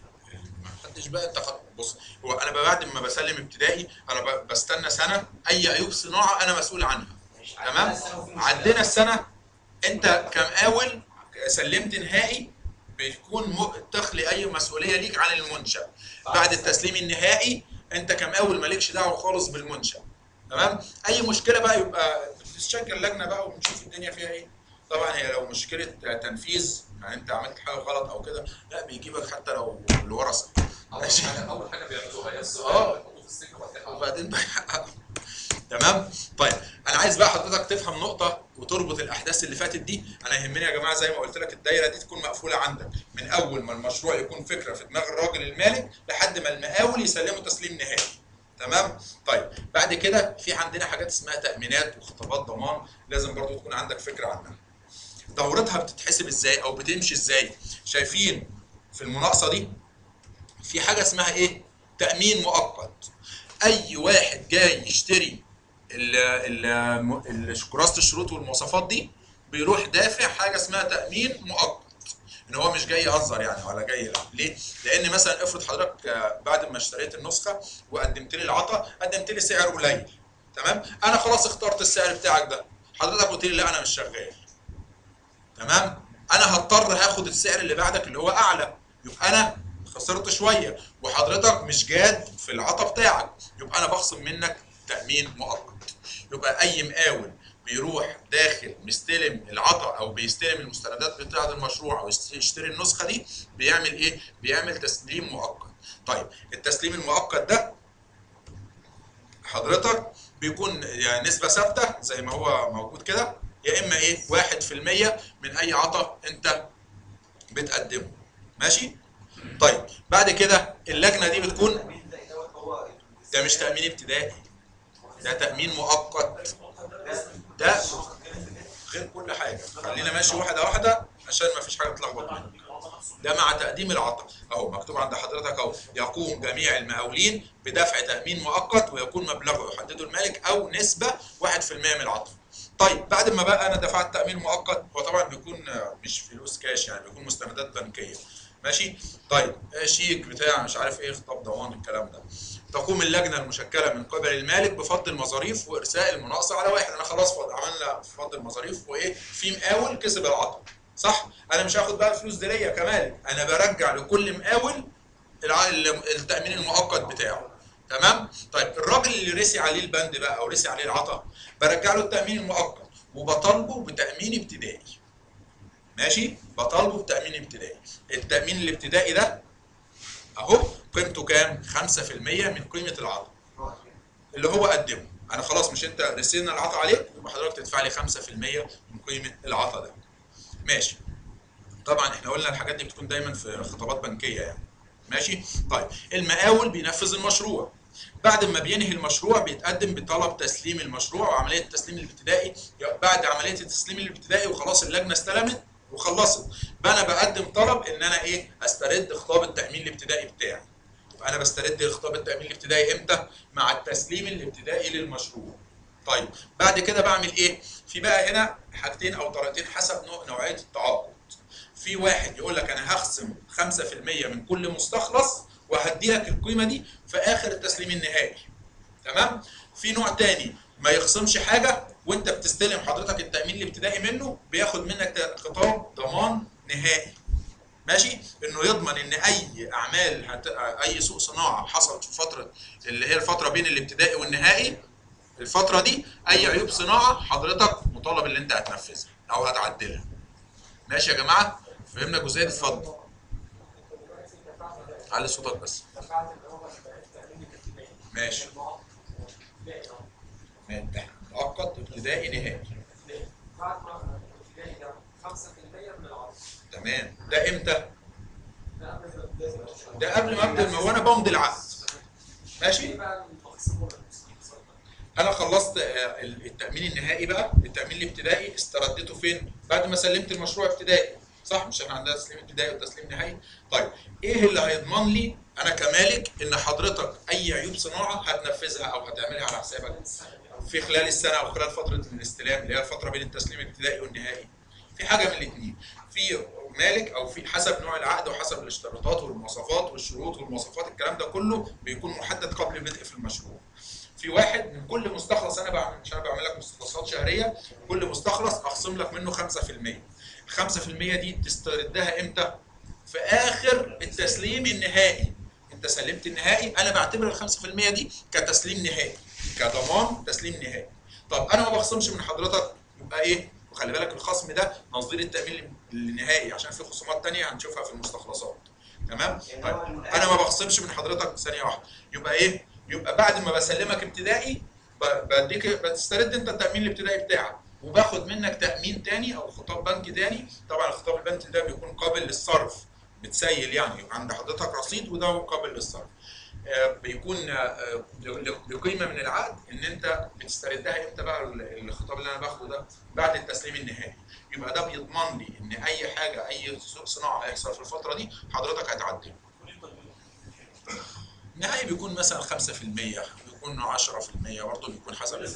محدش بقى انت خط... بص هو انا بعد ما بسلم ابتدائي انا ب... بستنى سنه اي عيوب صناعه انا مسؤول عنها ماشي. تمام عدينا السنة وفي مشكلة. عدينا السنه انت كمقاول سلمت نهائي بيكون م... تخلي اي مسؤوليه ليك عن المنشا بعد التسليم النهائي انت كمقاول مالكش دعوه خالص بالمنشا تمام اي مشكله بقى يبقى بتشكل لجنه بقى ونشوف الدنيا فيها ايه طبعا هي لو مشكله تنفيذ يعني انت عملت حاجه غلط او كده لا بيجيبك حتى لو الورثه اول ماشي. حاجه اول حاجه بيعملوها يسوا آه. يحطوه في السجن وبعد كده وبعدين بقى يحققوا. تمام طيب انا عايز بقى حضرتك تفهم نقطه وتربط الاحداث اللي فاتت دي انا يهمني يا جماعه زي ما قلت لك الدايره دي تكون مقفوله عندك من اول ما المشروع يكون فكره في دماغ الراجل المالك لحد ما المقاول يسلمه تسليم نهائي تمام طيب بعد كده في عندنا حاجات اسمها تامينات وخطابات ضمان لازم برضو تكون عندك فكره عنها دورتها بتتحسب ازاي او بتمشي ازاي شايفين في المناقصه دي في حاجه اسمها ايه تامين مؤقت اي واحد جاي يشتري ال ال ال- كراسه الشروط والمواصفات دي بيروح دافع حاجه اسمها تامين مؤقت ان هو مش جاي يهزر يعني ولا جاي لا ليه؟ لان مثلا افرض حضرتك آه، بعد ما اشتريت النسخه وقدمت لي العطا قدمت لي سعر قليل تمام؟ انا خلاص اخترت السعر بتاعك ده حضرتك قلت لي لا انا مش شغال تمام؟ انا هضطر هاخد السعر اللي بعدك اللي هو اعلى يبقى انا خسرت شويه وحضرتك مش جاد في العطا بتاعك يبقى انا بخصم منك تامين مؤقت يبقى اي مقاول بيروح داخل مستلم العطا او بيستلم المستندات بتاعه المشروع او يست- يشتري النسخه دي بيعمل ايه؟ بيعمل تسليم مؤقت. طيب التسليم المؤقت ده حضرتك بيكون يعني نسبه ثابته زي ما هو موجود كده يا اما ايه 1% من اي عطا انت بتقدمه ماشي؟ طيب بعد كده اللجنه دي بتكون التأمين ده دوت هو ده مش تامين ابتدائي ده تامين مؤقت ده غير كل حاجه خلينا ماشي واحده واحده عشان ما فيش حاجه تلخبط منك ده مع تقديم العطاء اهو مكتوب عند حضرتك اهو يقوم جميع المقاولين بدفع تامين مؤقت ويكون مبلغه يحدده المالك او نسبه 1% من العطاء طيب بعد ما بقى انا دفعت تامين مؤقت هو طبعا بيكون آه، مش فلوس كاش يعني بيكون مستندات بنكيه ماشي طيب آه، شيك بتاع مش عارف ايه خطاب ضمان الكلام ده تقوم اللجنه المشكله من قبل المالك بفض المظاريف وارساء المناقصه على واحد انا خلاص فض عملنا فض المظاريف وايه في مقاول كسب العطاء صح انا مش هاخد بقى الفلوس دي ليا كمالك انا برجع لكل مقاول الع- التامين المؤقت بتاعه تمام طيب الراجل اللي رسي عليه البند بقى او رسي عليه العطاء برجع له التامين المؤقت وبطالبه بتامين ابتدائي ماشي بطالبه بتامين ابتدائي التامين الابتدائي ده اهو قيمته كام 5% من قيمه العطاء اللي هو قدمه انا خلاص مش انت رسينا العطاء عليك يبقى حضرتك تدفع لي 5% من قيمه العطاء ده ماشي طبعا احنا قلنا الحاجات دي بتكون دايما في خطابات بنكيه يعني ماشي طيب المقاول بينفذ المشروع بعد ما بينهي المشروع بيتقدم بطلب تسليم المشروع وعمليه التسليم الابتدائي بعد عمليه التسليم الابتدائي وخلاص اللجنه استلمت وخلصت بقى انا بقدم طلب ان انا ايه استرد خطاب التامين الابتدائي بتاعي يبقى انا بسترد خطاب التامين الابتدائي امتى مع التسليم الابتدائي للمشروع طيب بعد كده بعمل ايه في بقى هنا حاجتين او طريقتين حسب نوع نوعيه التعاقد في واحد يقول لك انا هخصم 5% من كل مستخلص وهدي لك القيمه دي في اخر التسليم النهائي تمام في نوع تاني ما يخصمش حاجه وانت بتستلم حضرتك التامين الابتدائي منه بياخد منك خطاب ضمان نهائي ماشي انه يضمن ان اي اعمال هت... اي سوء صناعه حصلت في فتره اللي هي الفتره بين الابتدائي والنهائي الفتره دي اي عيوب صناعه حضرتك مطالب ان انت هتنفذها او هتعدلها ماشي يا جماعه فهمنا الجزئيه دي اتفضل علي صوتك بس ماشي ماشي. مؤقت ابتدائي نهائي بعد ما الابتدائي ده 5% من العرض تمام ده امتى ده قبل ما الابتدائي ده قبل ما ابدا وانا بمضي العقد ماشي ايه بقى المقسم ولا المستخلصات ده؟ انا خلصت آه، التامين النهائي بقى التامين الابتدائي استرديته فين بعد ما سلمت المشروع ابتدائي صح مش احنا عندنا تسليم ابتدائي وتسليم نهائي طيب ايه اللي هيضمن لي انا كمالك ان حضرتك اي عيوب صناعه هتنفذها او هتعملها على حسابك في خلال السنه او خلال فتره الاستلام اللي هي الفتره بين التسليم الابتدائي والنهائي في حاجه من الاثنين في مالك او في حسب نوع العقد وحسب الاشتراطات والمواصفات والشروط والمواصفات الكلام ده كله بيكون محدد قبل البدء في المشروع في واحد من كل مستخلص انا بعمل عشان أنا بعمل لك مستخلصات شهريه كل مستخلص اخصم لك منه 5% ال 5% دي تستردها امتى؟ في اخر التسليم النهائي انت سلمت النهائي انا بعتبر ال 5% دي كتسليم نهائي كضمان تسليم نهائي طب انا ما بخصمش من حضرتك يبقى ايه؟ وخلي بالك الخصم ده نظير التامين النهائي عشان في خصومات تانية هنشوفها في المستخلصات تمام؟ طيب انا ما بخصمش من حضرتك ثانيه واحده يبقى ايه؟ يبقى بعد ما بسلمك ابتدائي ب- بديك بتسترد انت التامين الابتدائي بتاعك وباخد منك تامين تاني او خطاب بنكي تاني طبعا الخطاب البنكي ده بيكون قابل للصرف بتسيل يعني يبقى عند حضرتك رصيد وده قابل للصرف آه، بيكون آه، ل- بقيمه من العقد ان انت بتستردها امتى بقى ال- الخطاب اللي انا باخده ده بعد التسليم النهائي يبقى ده بيضمن لي ان اي حاجه اي سوء صناعه هيحصل في الفتره دي حضرتك هتعدله النهائي بيكون مثلا 5% بيكون 10% برضه بيكون حسب ال-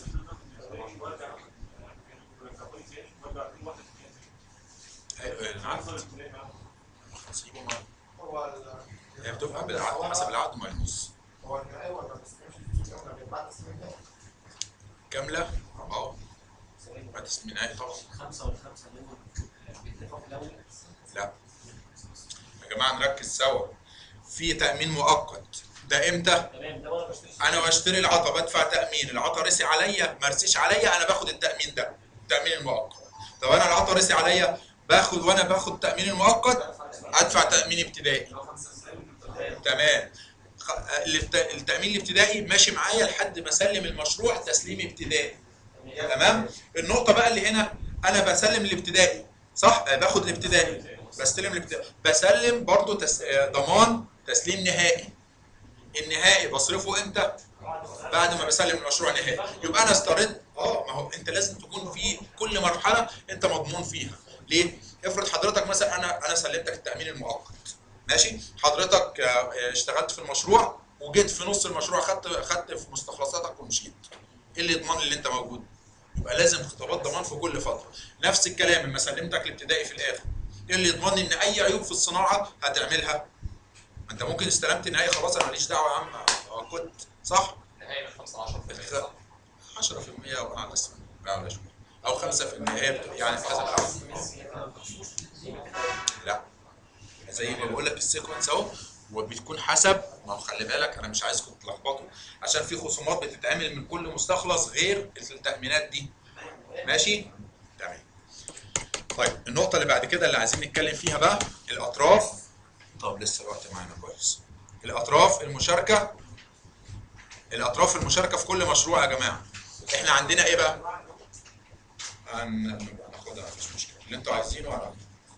أيوة، العقد سيبه ما هو ال- هي بتبقى بالعقد حسب العقد ما ينص هو النهائي ولا ما بيستلمش فلوس كاملة بعد التسليم ده؟ كامله اه بعد تسليم نهائي طبعا خمسة والخمسة دول بيتفقوا في الأول لا يا جماعه نركز سوا في تامين مؤقت ده امتى تمام ده وانا بشتري انا بشتري العطا بدفع تامين العطا رسي عليا ما رسيش عليا انا باخد التامين ده التامين المؤقت طب انا العطا رسي عليا باخد وانا باخد التامين المؤقت ادفع تامين ابتدائي تمام خ- الت- التامين الابتدائي ماشي معايا لحد ما اسلم المشروع تسليم ابتدائي تمام النقطه بقى اللي هنا انا بسلم الابتدائي صح آه، باخد الابتدائي بستلم الابتدائي بسلم برضو تس... آه، ضمان تسليم نهائي النهائي بصرفه امتى بعد ما بسلم المشروع نهائي يبقى انا استرد اه ما هو انت لازم تكون في كل مرحله انت مضمون فيها ليه افرض حضرتك مثلا انا انا سلمتك التامين المؤقت ماشي حضرتك آه، آه، اشتغلت في المشروع وجيت في نص المشروع خدت خدت في مستخلصاتك ومشيت ايه اللي يضمن اللي انت موجود يبقى لازم خطابات ضمان في كل فتره نفس الكلام لما سلمتك الابتدائي في الاخر ايه اللي يضمن ان اي عيوب في الصناعه هتعملها ما انت ممكن استلمت نهائي خلاص انا ماليش دعوه يا عم آه، كنت صح نهاية من 5 10% صح؟ 10% او اعلى شويه اعلى شويه او 5% هي بت- يعني حسب العفو لا زي ما بقول لك السيكونس اهو وبتكون حسب ما هو خلي بالك انا مش عايزكم تلخبطوا عشان في خصومات بتتعمل من كل مستخلص غير التامينات دي ماشي تمام طيب النقطه اللي بعد كده اللي عايزين نتكلم فيها بقى الاطراف طب لسه الوقت معانا كويس الاطراف المشاركه الاطراف المشاركه في كل مشروع يا جماعه احنا عندنا ايه بقى هن- هناخدها مفيش مشكله اللي انتوا عايزينه على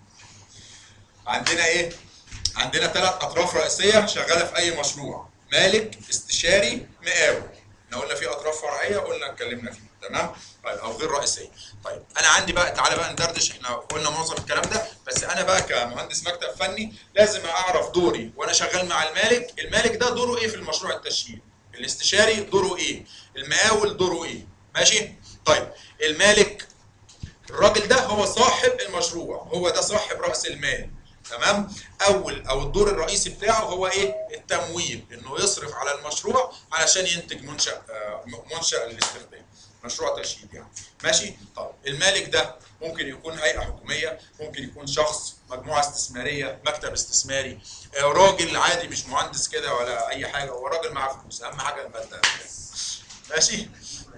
عندنا ايه عندنا ثلاث اطراف رئيسيه شغاله في اي مشروع مالك استشاري مقاول احنا قلنا في اطراف فرعيه قلنا اتكلمنا فيها تمام طيب او غير رئيسيه طيب انا عندي بقى تعالى بقى ندردش احنا قلنا معظم الكلام ده بس انا بقى كمهندس مكتب فني لازم اعرف دوري وانا شغال مع المالك المالك ده دوره ايه في المشروع التشييد الاستشاري دوره ايه المقاول دوره ايه ماشي طيب المالك الراجل ده هو صاحب المشروع هو ده صاحب راس المال تمام اول او الدور الرئيسي بتاعه هو ايه التمويل انه يصرف على المشروع علشان ينتج منشا آه، منشا للاستخدام مشروع تشييد يعني ماشي طب المالك ده ممكن يكون هيئه حكوميه ممكن يكون شخص مجموعه استثماريه مكتب استثماري آه، راجل عادي مش مهندس كده ولا اي حاجه هو راجل معاه فلوس اهم حاجه الماده ماشي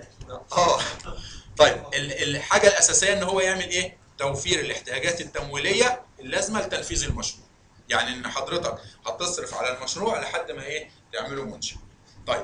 اه طيب ال- الحاجه الاساسيه ان هو يعمل ايه توفير الاحتياجات التمويليه اللازمه لتنفيذ المشروع يعني ان حضرتك هتصرف على المشروع لحد ما ايه تعمله منشأ طيب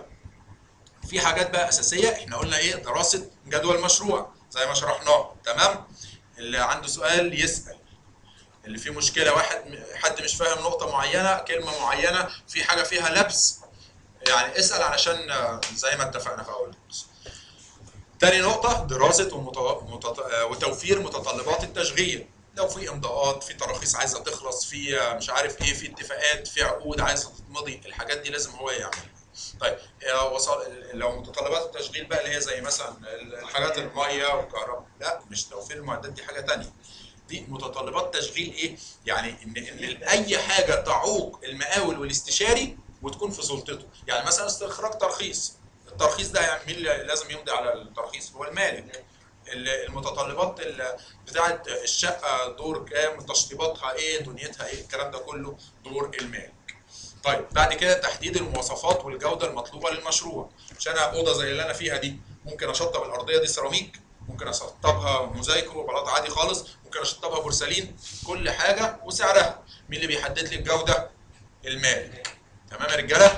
في حاجات بقى اساسيه احنا قلنا ايه دراسه جدوى المشروع زي ما شرحناه تمام اللي عنده سؤال يسال اللي فيه مشكله واحد حد مش فاهم نقطه معينه كلمه معينه في حاجه فيها لبس يعني اسال علشان آه، زي ما اتفقنا في اول الكورس تاني نقطة دراسة ومت- متط... آه، وتوفير متطلبات التشغيل لو في امضاءات في تراخيص عايزة تخلص في آه، مش عارف ايه في اتفاقات في عقود عايزة تتمضي الحاجات دي لازم هو يعملها طيب آه، وصل لو متطلبات التشغيل بقى اللي هي زي مثلا الحاجات المية والكهرباء لا مش توفير المعدات دي حاجة تانية دي متطلبات تشغيل ايه؟ يعني ان ان اي حاجه تعوق المقاول والاستشاري وتكون في سلطته، يعني مثلا استخراج ترخيص، الترخيص ده يعني مين اللي لازم يمضي على الترخيص؟ هو المالك. ال- المتطلبات ال- بتاعه الشقه دور كام؟ تشطيباتها ايه؟ دنيتها ايه؟ الكلام ده كله دور المالك. طيب بعد كده تحديد المواصفات والجوده المطلوبه للمشروع، مش انا اوضه زي اللي انا فيها دي ممكن اشطب الارضيه دي سيراميك ممكن اشطبها موزايكو بلاط عادي خالص ممكن اشطبها بورسلين كل حاجه وسعرها مين اللي بيحدد لي الجوده المالك تمام يا رجاله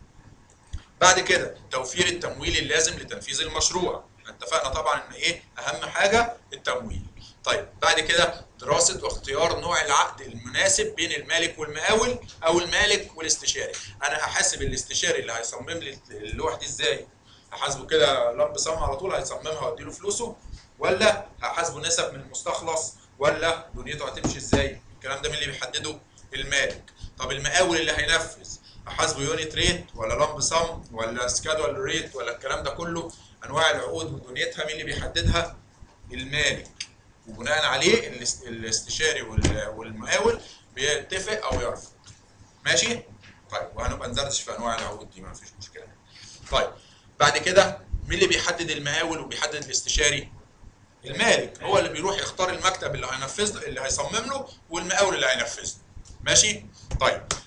بعد كده توفير التمويل اللازم لتنفيذ المشروع اتفقنا طبعا ان ايه اهم حاجه التمويل طيب بعد كده دراسه واختيار نوع العقد المناسب بين المالك والمقاول او المالك والاستشاري انا هحاسب الاستشاري اللي هيصمم لي اللوح دي ازاي هحاسبه كده لمب سم على طول هيصممها واديله فلوسه ولا هحاسبه نسب من المستخلص ولا دنيته هتمشي ازاي الكلام ده مين اللي بيحدده المالك طب المقاول اللي هينفذ احاسبه يونت ريت ولا لمب سم ولا سكادول ريت ولا الكلام ده كله انواع العقود ودنيتها مين اللي بيحددها المالك وبناء عليه الاس- الاستشاري وال- والمقاول بيتفق او يرفض ماشي طيب وهنبقى ندردش في انواع العقود دي ما فيش مشكله طيب بعد كده مين اللي بيحدد المقاول وبيحدد الاستشاري المالك هو اللي بيروح يختار المكتب اللي هينفذ اللي هيصمم له والمقاول اللي هينفذ له ماشي طيب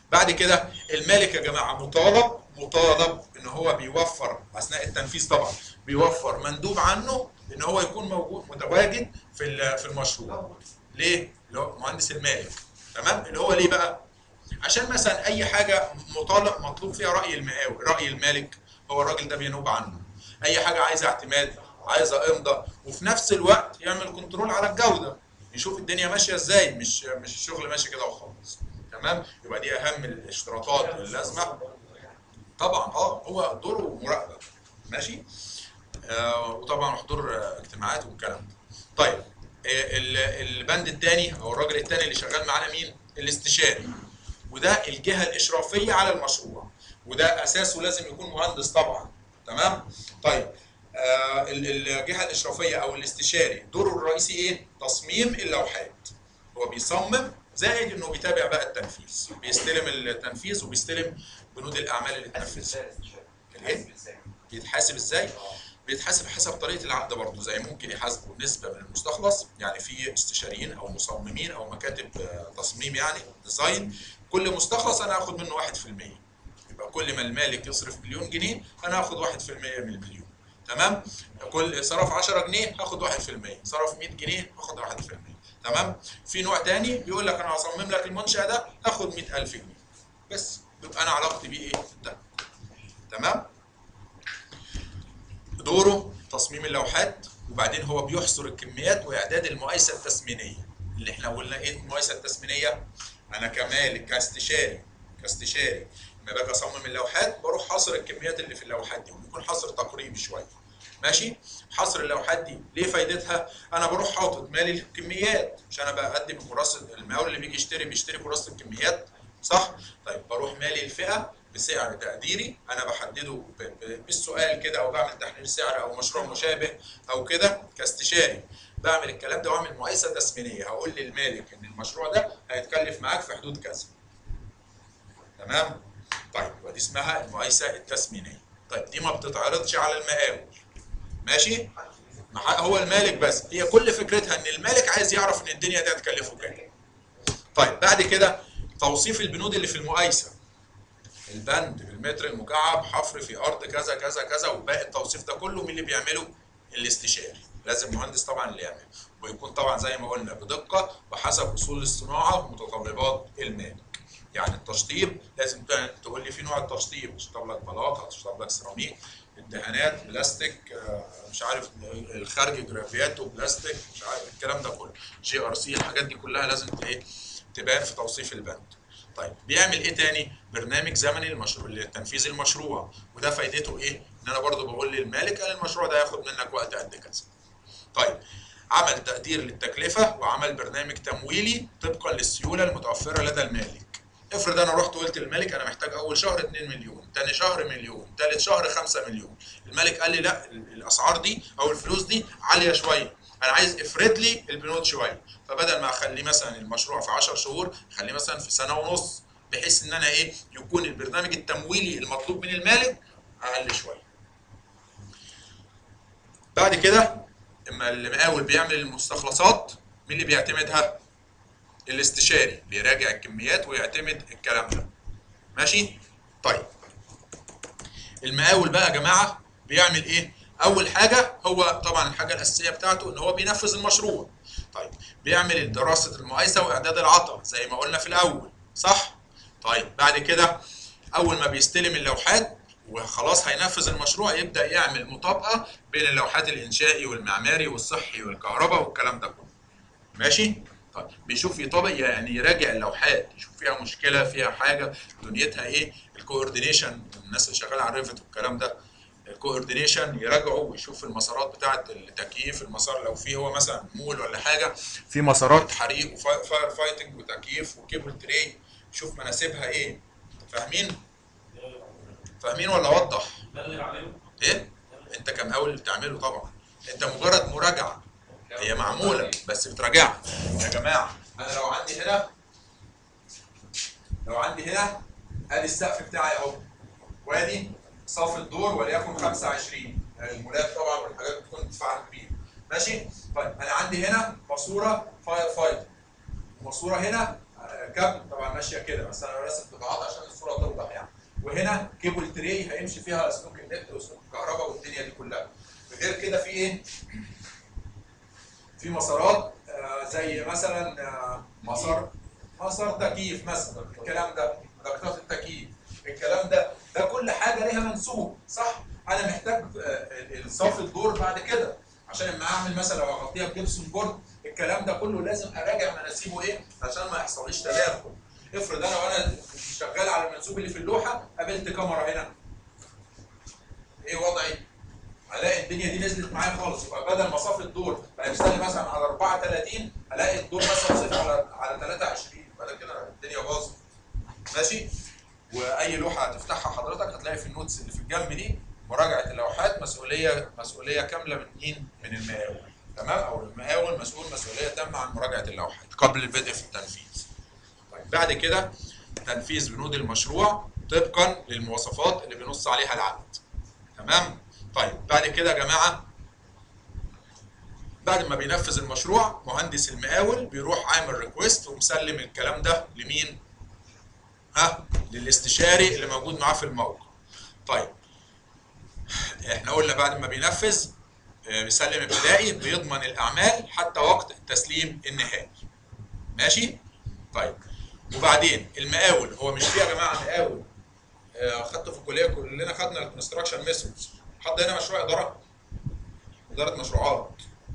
بعد كده المالك يا جماعه مطالب مطالب ان هو بيوفر اثناء التنفيذ طبعا بيوفر مندوب عنه ان هو يكون موجود متواجد في ال- في المشروع ليه؟ اللي هو مهندس المالك تمام اللي هو ليه بقى؟ عشان مثلا اي حاجه مطالب مطلوب فيها راي المقاول راي المالك هو الراجل ده بينوب عنه اي حاجه عايزه اعتماد عايزه امضاء وفي نفس الوقت يعمل كنترول على الجوده يشوف الدنيا ماشيه ازاي مش مش الشغل ماشي كده وخلاص تمام يبقى دي اهم الاشتراطات اللازمه طبعا اه هو دوره مراقبه ماشي آه وطبعا حضور آه، اجتماعات والكلام ده طيب آه، ال- البند الثاني او الراجل الثاني اللي شغال معانا مين الاستشاري وده الجهه الاشرافيه على المشروع وده اساسه لازم يكون مهندس طبعا تمام طيب آه ال- الجهه الاشرافيه او الاستشاري دوره الرئيسي ايه تصميم اللوحات هو بيصمم زائد انه بيتابع بقى التنفيذ بيستلم التنفيذ وبيستلم بنود الاعمال اللي اتنفذت الايه بيتحاسب ازاي بيتحاسب حسب طريقه العقد برضه زي ممكن يحاسبوا نسبه من المستخلص يعني في استشاريين او مصممين او مكاتب آه، تصميم يعني ديزاين كل مستخلص انا هاخد منه 1% يبقى كل ما المالك يصرف مليون جنيه انا هاخد 1% من المليون تمام كل صرف 10 جنيه هاخد 1% صرف 100 جنيه هاخد 1% تمام في نوع تاني بيقول لك انا هصمم لك المنشأ ده هاخد 100000 جنيه بس يبقى انا علاقتي بيه ايه ده تمام دوره تصميم اللوحات وبعدين هو بيحصر الكميات واعداد المقايسه التسمينيه اللي احنا قلنا ايه المقايسه التسمينيه انا كمالك كاستشاري كاستشاري لما باجي اصمم اللوحات بروح حاصر الكميات اللي في اللوحات دي وبيكون حصر تقريبي شويه ماشي حصر اللوحات دي ليه فايدتها انا بروح حاطط مالي الكميات مش انا بقدم كراسه المقاول اللي بيجي يشتري بيشتري كراسه الكميات صح طيب بروح مالي الفئه بسعر تقديري انا بحدده ب- ب- بالسؤال كده او بعمل تحليل سعر او مشروع مشابه او كده كاستشاري بعمل الكلام ده واعمل مقايسه تسمينيه هقول للمالك ان المشروع ده هيتكلف معاك في حدود كذا تمام طيب يبقى دي اسمها المقايسه التسمينيه طيب دي ما بتتعرضش على المقاول ماشي ما ح- هو المالك بس هي كل فكرتها ان المالك عايز يعرف ان الدنيا دي هتكلفه كام طيب بعد كده توصيف البنود اللي في المقايسه البند بالمتر المكعب حفر في ارض كذا كذا كذا وباقي التوصيف ده كله مين اللي بيعمله الاستشاري لازم مهندس طبعا اللي يعمل ويكون طبعا زي ما قلنا بدقه وحسب اصول الصناعه ومتطلبات المالك يعني التشطيب لازم ت- تقول لي في نوع التشطيب تشطب لك بلاط هتشطب لك سيراميك الدهانات بلاستيك آه، مش عارف الخارج جرافيات وبلاستيك مش عارف الكلام ده كله جي ار سي الحاجات دي كلها لازم ت- ايه تبان في توصيف البند طيب بيعمل ايه تاني برنامج زمني للمشروع لتنفيذ المشروع وده فايدته ايه ان انا برضو بقول للمالك قال المشروع ده هياخد منك وقت قد كذا طيب عمل تقدير للتكلفه وعمل برنامج تمويلي طبقا للسيوله المتوفره لدى المالك افرض انا رحت قلت للمالك انا محتاج اول شهر 2 مليون تاني شهر مليون تالت شهر 5 مليون المالك قال لي لا ال- الاسعار دي او الفلوس دي عاليه شويه انا عايز افرد لي البنود شويه فبدل ما اخليه مثلا المشروع في 10 شهور خليه مثلا في سنه ونص بحيث ان انا ايه يكون البرنامج التمويلي المطلوب من المالك اقل شويه بعد كده اما المقاول بيعمل المستخلصات مين اللي بيعتمدها الاستشاري بيراجع الكميات ويعتمد الكلام ده ماشي طيب المقاول بقى يا جماعه بيعمل ايه اول حاجه هو طبعا الحاجه الاساسيه بتاعته ان هو بينفذ المشروع طيب بيعمل دراسه المقايسه واعداد العطا زي ما قلنا في الاول صح طيب بعد كده اول ما بيستلم اللوحات وخلاص هينفذ المشروع يبدا يعمل مطابقه بين اللوحات الانشائي والمعماري والصحي والكهرباء والكلام ده كله ماشي طيب بيشوف يطابق يعني يراجع اللوحات يشوف فيها مشكله فيها حاجه دنيتها ايه الكوردينيشن الناس اللي شغاله على الريفت والكلام ده الكوردينيشن يراجعوا ويشوف المسارات بتاعه التكييف المسار لو في هو مثلا مول ولا حاجه في مسارات حريق وفاير فايتنج وتكييف وكيبل تري يشوف مناسبها ايه فاهمين فاهمين ولا اوضح ده اللي عليه ايه انت كمقاول بتعمله طبعا انت مجرد مراجعه هي معموله بس بتراجعها يا جماعه انا لو عندي هنا لو عندي هنا ادي السقف بتاعي اهو وادي صف الدور وليكن 25 المولات طبعا والحاجات بتكون دفاعها كبير ماشي طيب انا عندي هنا ماسوره فاير فايتر وماسوره هنا كابل طبعا ماشيه كده بس انا راسم قطاعات عشان الصوره توضح يعني وهنا كيبل تري هيمشي فيها سلوك النت وسلوك الكهرباء والدنيا دي كلها غير كده في ايه؟ في مسارات آه زي مثلا آه مسار مسار تكييف مثلا الكلام ده ضغطات التكييف الكلام ده ده كل حاجه ليها منسوب صح؟ انا محتاج آه الصف الدور بعد كده عشان لما اعمل مثلا لو اغطيها بجبسون بورد الكلام ده كله لازم اراجع مناسيبه ايه عشان ما يحصليش تداخل افرض انا وانا شغال على المنسوب اللي في اللوحه قابلت كاميرا هنا ايه وضعي؟ الاقي الدنيا دي نزلت معايا خالص يبقى بدل ما صف الدور بقى يشتغل مثلا على 34 الاقي الدور مثلا صفر على على 23 يبقى ده كده الدنيا باظت ماشي واي لوحه هتفتحها حضرتك هتلاقي في النوتس اللي في الجنب دي مراجعه اللوحات مسؤوليه مسؤوليه كامله من مين؟ من المقاول تمام او المقاول مسؤول مسؤوليه تامه عن مراجعه اللوحات قبل البدء في التنفيذ. طيب بعد كده تنفيذ بنود المشروع طبقا للمواصفات اللي بينص عليها العقد. تمام؟ طيب بعد كده يا جماعه بعد ما بينفذ المشروع مهندس المقاول بيروح عامل ريكويست ومسلم الكلام ده لمين؟ ها؟ للاستشاري اللي موجود معاه في الموقع. طيب احنا قلنا بعد ما بينفذ آه، بيسلم ابتدائي بيضمن الاعمال حتى وقت التسليم النهائي. ماشي؟ طيب وبعدين المقاول هو مش في يا جماعه مقاول آه، خدته في الكليه كلنا خدنا الكونستراكشن ميثودز حد هنا مشروع اداره؟ اداره مشروعات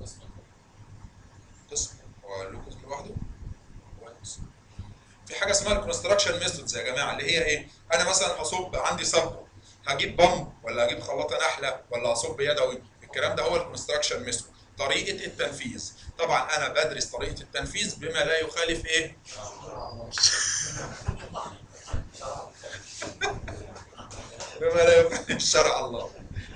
قسم هو له قسم لوحده؟ كويس. في حاجه اسمها الكونستراكشن ميثودز يا جماعه اللي هي ايه؟ انا مثلا هصب عندي صب هجيب بامب ولا هجيب خلاطه نحله ولا هصب يدوي الكلام ده هو الكونستراكشن ميثود طريقه التنفيذ طبعا انا بدرس طريقه التنفيذ بما لا يخالف ايه؟ بما لا يخالف شرع الله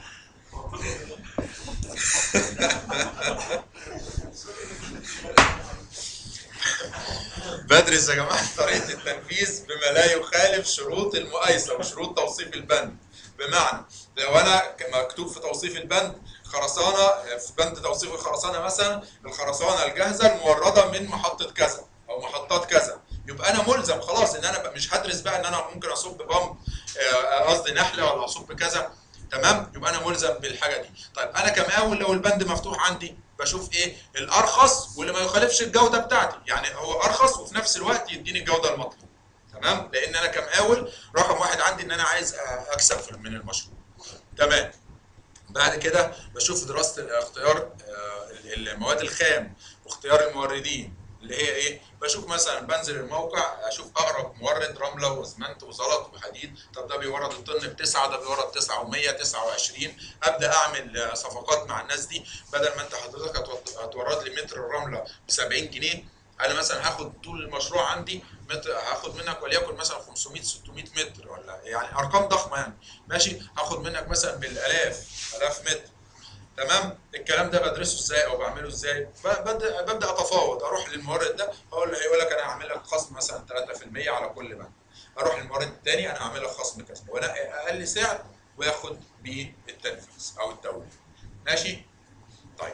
بدرس يا جماعه طريقه التنفيذ بما لا يخالف شروط المقايسه وشروط توصيف البند بمعنى لو انا ك- مكتوب في توصيف البند خرسانه في بند توصيف الخرسانه مثلا الخرسانه الجاهزه المورده من محطه كذا او محطات كذا يبقى انا ملزم خلاص ان انا ب- مش هدرس بقى ان انا ممكن اصب بامب آه، قصدي نحله ولا اصب كذا تمام يبقى انا ملزم بالحاجه دي طيب انا كمقاول لو البند مفتوح عندي بشوف ايه الارخص واللي ما يخالفش الجوده بتاعتي يعني هو ارخص وفي نفس الوقت يديني الجوده المطلوبه تمام لان انا كمقاول رقم واحد عندي ان انا عايز آه، اكسب في- من المشروع تمام بعد كده بشوف دراسه الاختيار آه، المواد الخام واختيار الموردين اللي هي ايه بشوف مثلا بنزل الموقع اشوف اقرب مورد رمله واسمنت وزلط وحديد طب ده بيورد الطن بتسعه ده بيورد 9 و100 29 ابدا اعمل آه، صفقات مع الناس دي بدل ما انت حضرتك هتود- هتورد لي متر الرمله ب 70 جنيه انا مثلا هاخد طول المشروع عندي متر هاخد منك وليكن مثلا 500 600 متر ولا يعني ارقام ضخمه يعني ماشي هاخد منك مثلا بالالاف الاف متر تمام الكلام ده بدرسه ازاي او بعمله ازاي ب- ببدا ببدا اتفاوض اروح للمورد ده اقول له هيقول لك انا هعمل لك خصم مثلا 3% على كل بند اروح للمورد الثاني انا هعمل لك خصم كذا وانقي اقل سعر وياخد بيه التنفيذ او التوريد ماشي طيب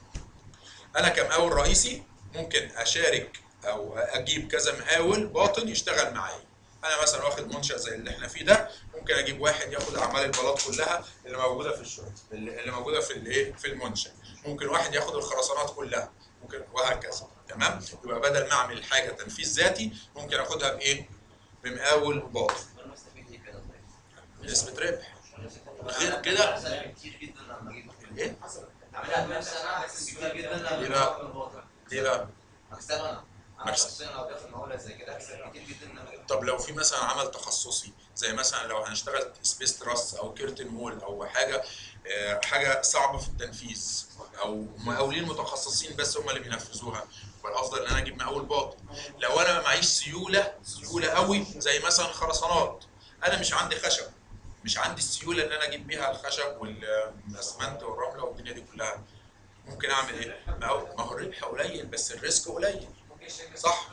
انا كمقاول رئيسي ممكن اشارك او اجيب كذا مقاول باطن يشتغل معايا انا مثلا واخد منشا زي اللي احنا فيه ده ممكن اجيب واحد ياخد اعمال البلاط كلها اللي موجوده في الشغل اللي اللي موجوده في الايه في المنشا ممكن واحد ياخد الخرسانات كلها ممكن وهكذا تمام يبقى بدل ما اعمل حاجه تنفيذ ذاتي ممكن اخدها بايه بمقاول باطن انا مستفيد ايه كده طيب؟ نسبه ربح غير كده أحسن كتير جدا لما اجيب ايه عملها بنفسي انا احسن كتير جدا لما ليه بقى؟ اجيب من الباطن ليه بقى مكسب انا انا مكسب. شخصيا لو باخد مقاولة زي كده احسن كتير جدا لما اجيب طب لو في مثلا عمل تخصصي زي مثلا لو هنشتغل سبيس تراس او كيرتن وول او حاجه آه، حاجه صعبه في التنفيذ او مقاولين متخصصين بس هم اللي بينفذوها فالافضل ان انا اجيب مقاول باطن لو انا ما معيش سيوله سيوله قوي زي مثلا خرسانات انا مش عندي خشب مش عندي السيوله ان انا اجيب بيها الخشب والاسمنت والرمله والدنيا دي كلها ممكن اعمل ايه؟ ما هو ما هو الربح قليل بس الريسك قليل صح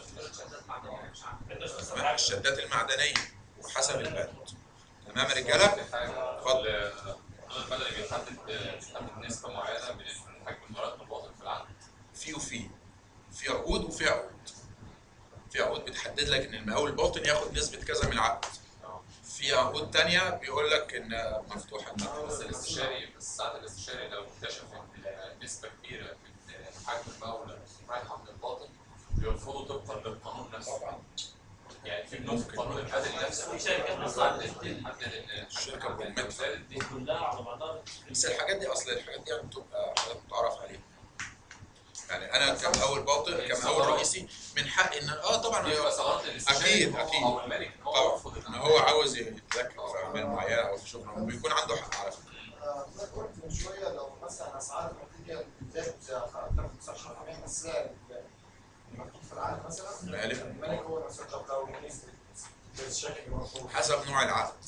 تمام الشدات المعدنيه وحسب البند تمام يا رجاله؟ اتفضل. القانون المدني بيحدد بيحدد نسبة معينة من حجم المرتب الواطن في العقد. في وفي في عقود وفي عقود في عقود عقود بتحدد لك ان المقاول الباطن ياخد نسبه كذا من العقد في عقود تانية بيقول لك ان مفتوح بس المقاول الاستشاري بس ساعات الاستشاري لو اكتشف ان نسبه كبيره من حجم المقاولة رايحه من الباطن بيرفضوا طبقا للقانون نفسه يعني في بنود في القانون المدني نفسه في شركات بتحدد بتحدد ان الشركة حجم بالمتر. المزاد دي كلها على بعضها بس الحاجات دي اصل الحاجات دي يعني بتبقى حاجات متعرف عليها يعني انا كمقاول باطن كمقاول رئيسي من حقي ان اه طبعا دي ثغرات الاستشاري أكيد، إن هو- أكيد. او المالك ان هو طبعا يرفض ان ان هو عاوز يتذكر في اعمال معينه او في شغل بيكون عنده حق على فكره حضرتك قلت من شويه لو مثلا اسعار الماتيريال زادت اكتر من 19% من السعر المكتوب في العقد مثلا المالك. المالك هو نفسه طب لو نزل بالشكل المطلوب حسب نوع العقد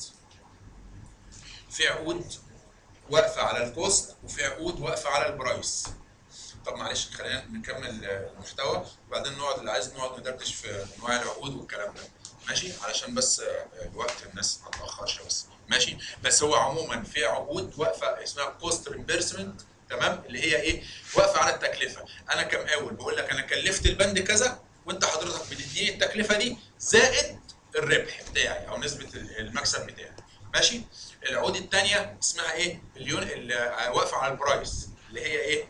في عقود واقفه على الكوست وفي عقود واقفه على البرايس طب معلش خلينا نكمل المحتوى وبعدين نقعد اللي عايز نقعد ندردش في انواع العقود والكلام ده ماشي علشان بس الوقت الناس ما تاخرش بس ماشي بس هو عموما في عقود واقفه اسمها كوست ريمبرسمنت تمام اللي هي ايه واقفه على التكلفه انا كمقاول بقول لك انا كلفت البند كذا وانت حضرتك بتديني التكلفه دي زائد الربح بتاعي او نسبه المكسب بتاعي ماشي العقود الثانيه اسمها ايه اليون اللي واقفه على البرايس اللي هي ايه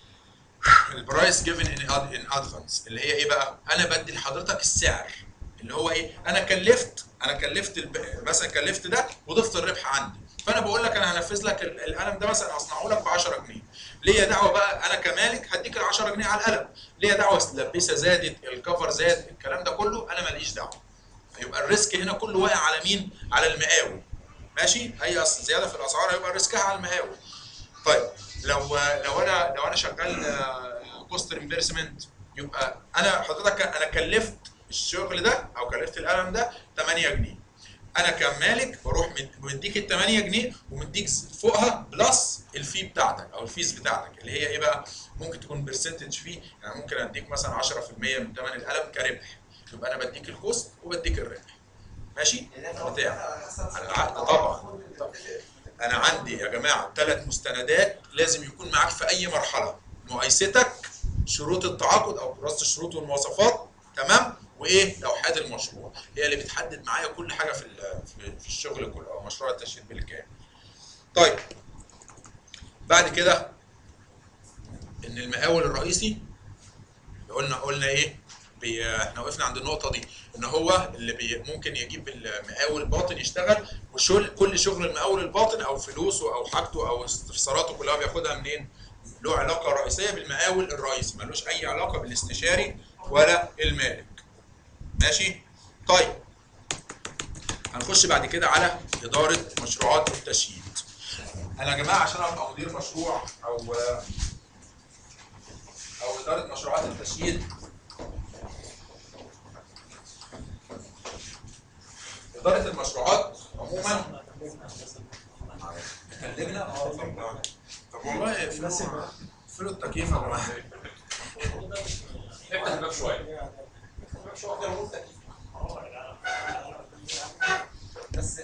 البرايس جيفن ان ادفانس اللي هي ايه بقى انا بدي لحضرتك السعر اللي هو ايه انا كلفت انا كلفت الب... مثلا كلفت ده وضفت الربح عندي فانا بقول لك انا هنفذ لك ال- القلم ده مثلا هصنعه لك ب 10 جنيه ليا دعوه بقى انا كمالك هديك ال 10 جنيه على القلم ليا دعوه اللبسه زادت الكفر زاد الكلام ده كله انا ماليش دعوه يبقى الريسك هنا كله واقع على مين على المقاول ماشي اي أصل زياده في الاسعار هيبقى ريسكها على المقاول طيب لو لو انا لو انا شغال كوست ريمبرسمنت يبقى انا حضرتك انا كلفت الشغل ده او كلفت القلم ده 8 جنيه انا كمالك بروح مد- مديك ال 8 جنيه ومديك فوقها بلس الفي بتاعتك او الفيز بتاعتك اللي هي ايه بقى ممكن تكون برسنتج فيه يعني ممكن اديك مثلا 10% من ثمن القلم كربح يبقى انا بديك الكوست وبديك الربح ماشي بتاعي على العقد طبعا انا عندي يا جماعه ثلاث مستندات لازم يكون معاك في اي مرحله مقايستك شروط التعاقد او دراسه الشروط والمواصفات تمام وايه لوحات المشروع هي اللي بتحدد معايا كل حاجه في ال- في- في الشغل كله او مشروع التشييد بالكامل طيب بعد كده ان المقاول الرئيسي قلنا قلنا ايه بي احنا وقفنا عند النقطه دي ان هو اللي بي ممكن يجيب المقاول الباطن يشتغل وشغل كل شغل المقاول الباطن او فلوسه او حاجته او استفساراته كلها بياخدها منين؟ له علاقه رئيسيه بالمقاول الرئيسي ملوش اي علاقه بالاستشاري ولا المالك. ماشي؟ طيب هنخش بعد كده على اداره مشروعات التشييد. انا يا جماعه عشان ابقى مدير مشروع او او اداره مشروعات التشييد اداره المشروعات عموما كلمنا اه طب طب والله اقفلوا اقفلوا التكييف يا جماعه افتح الباب شويه بس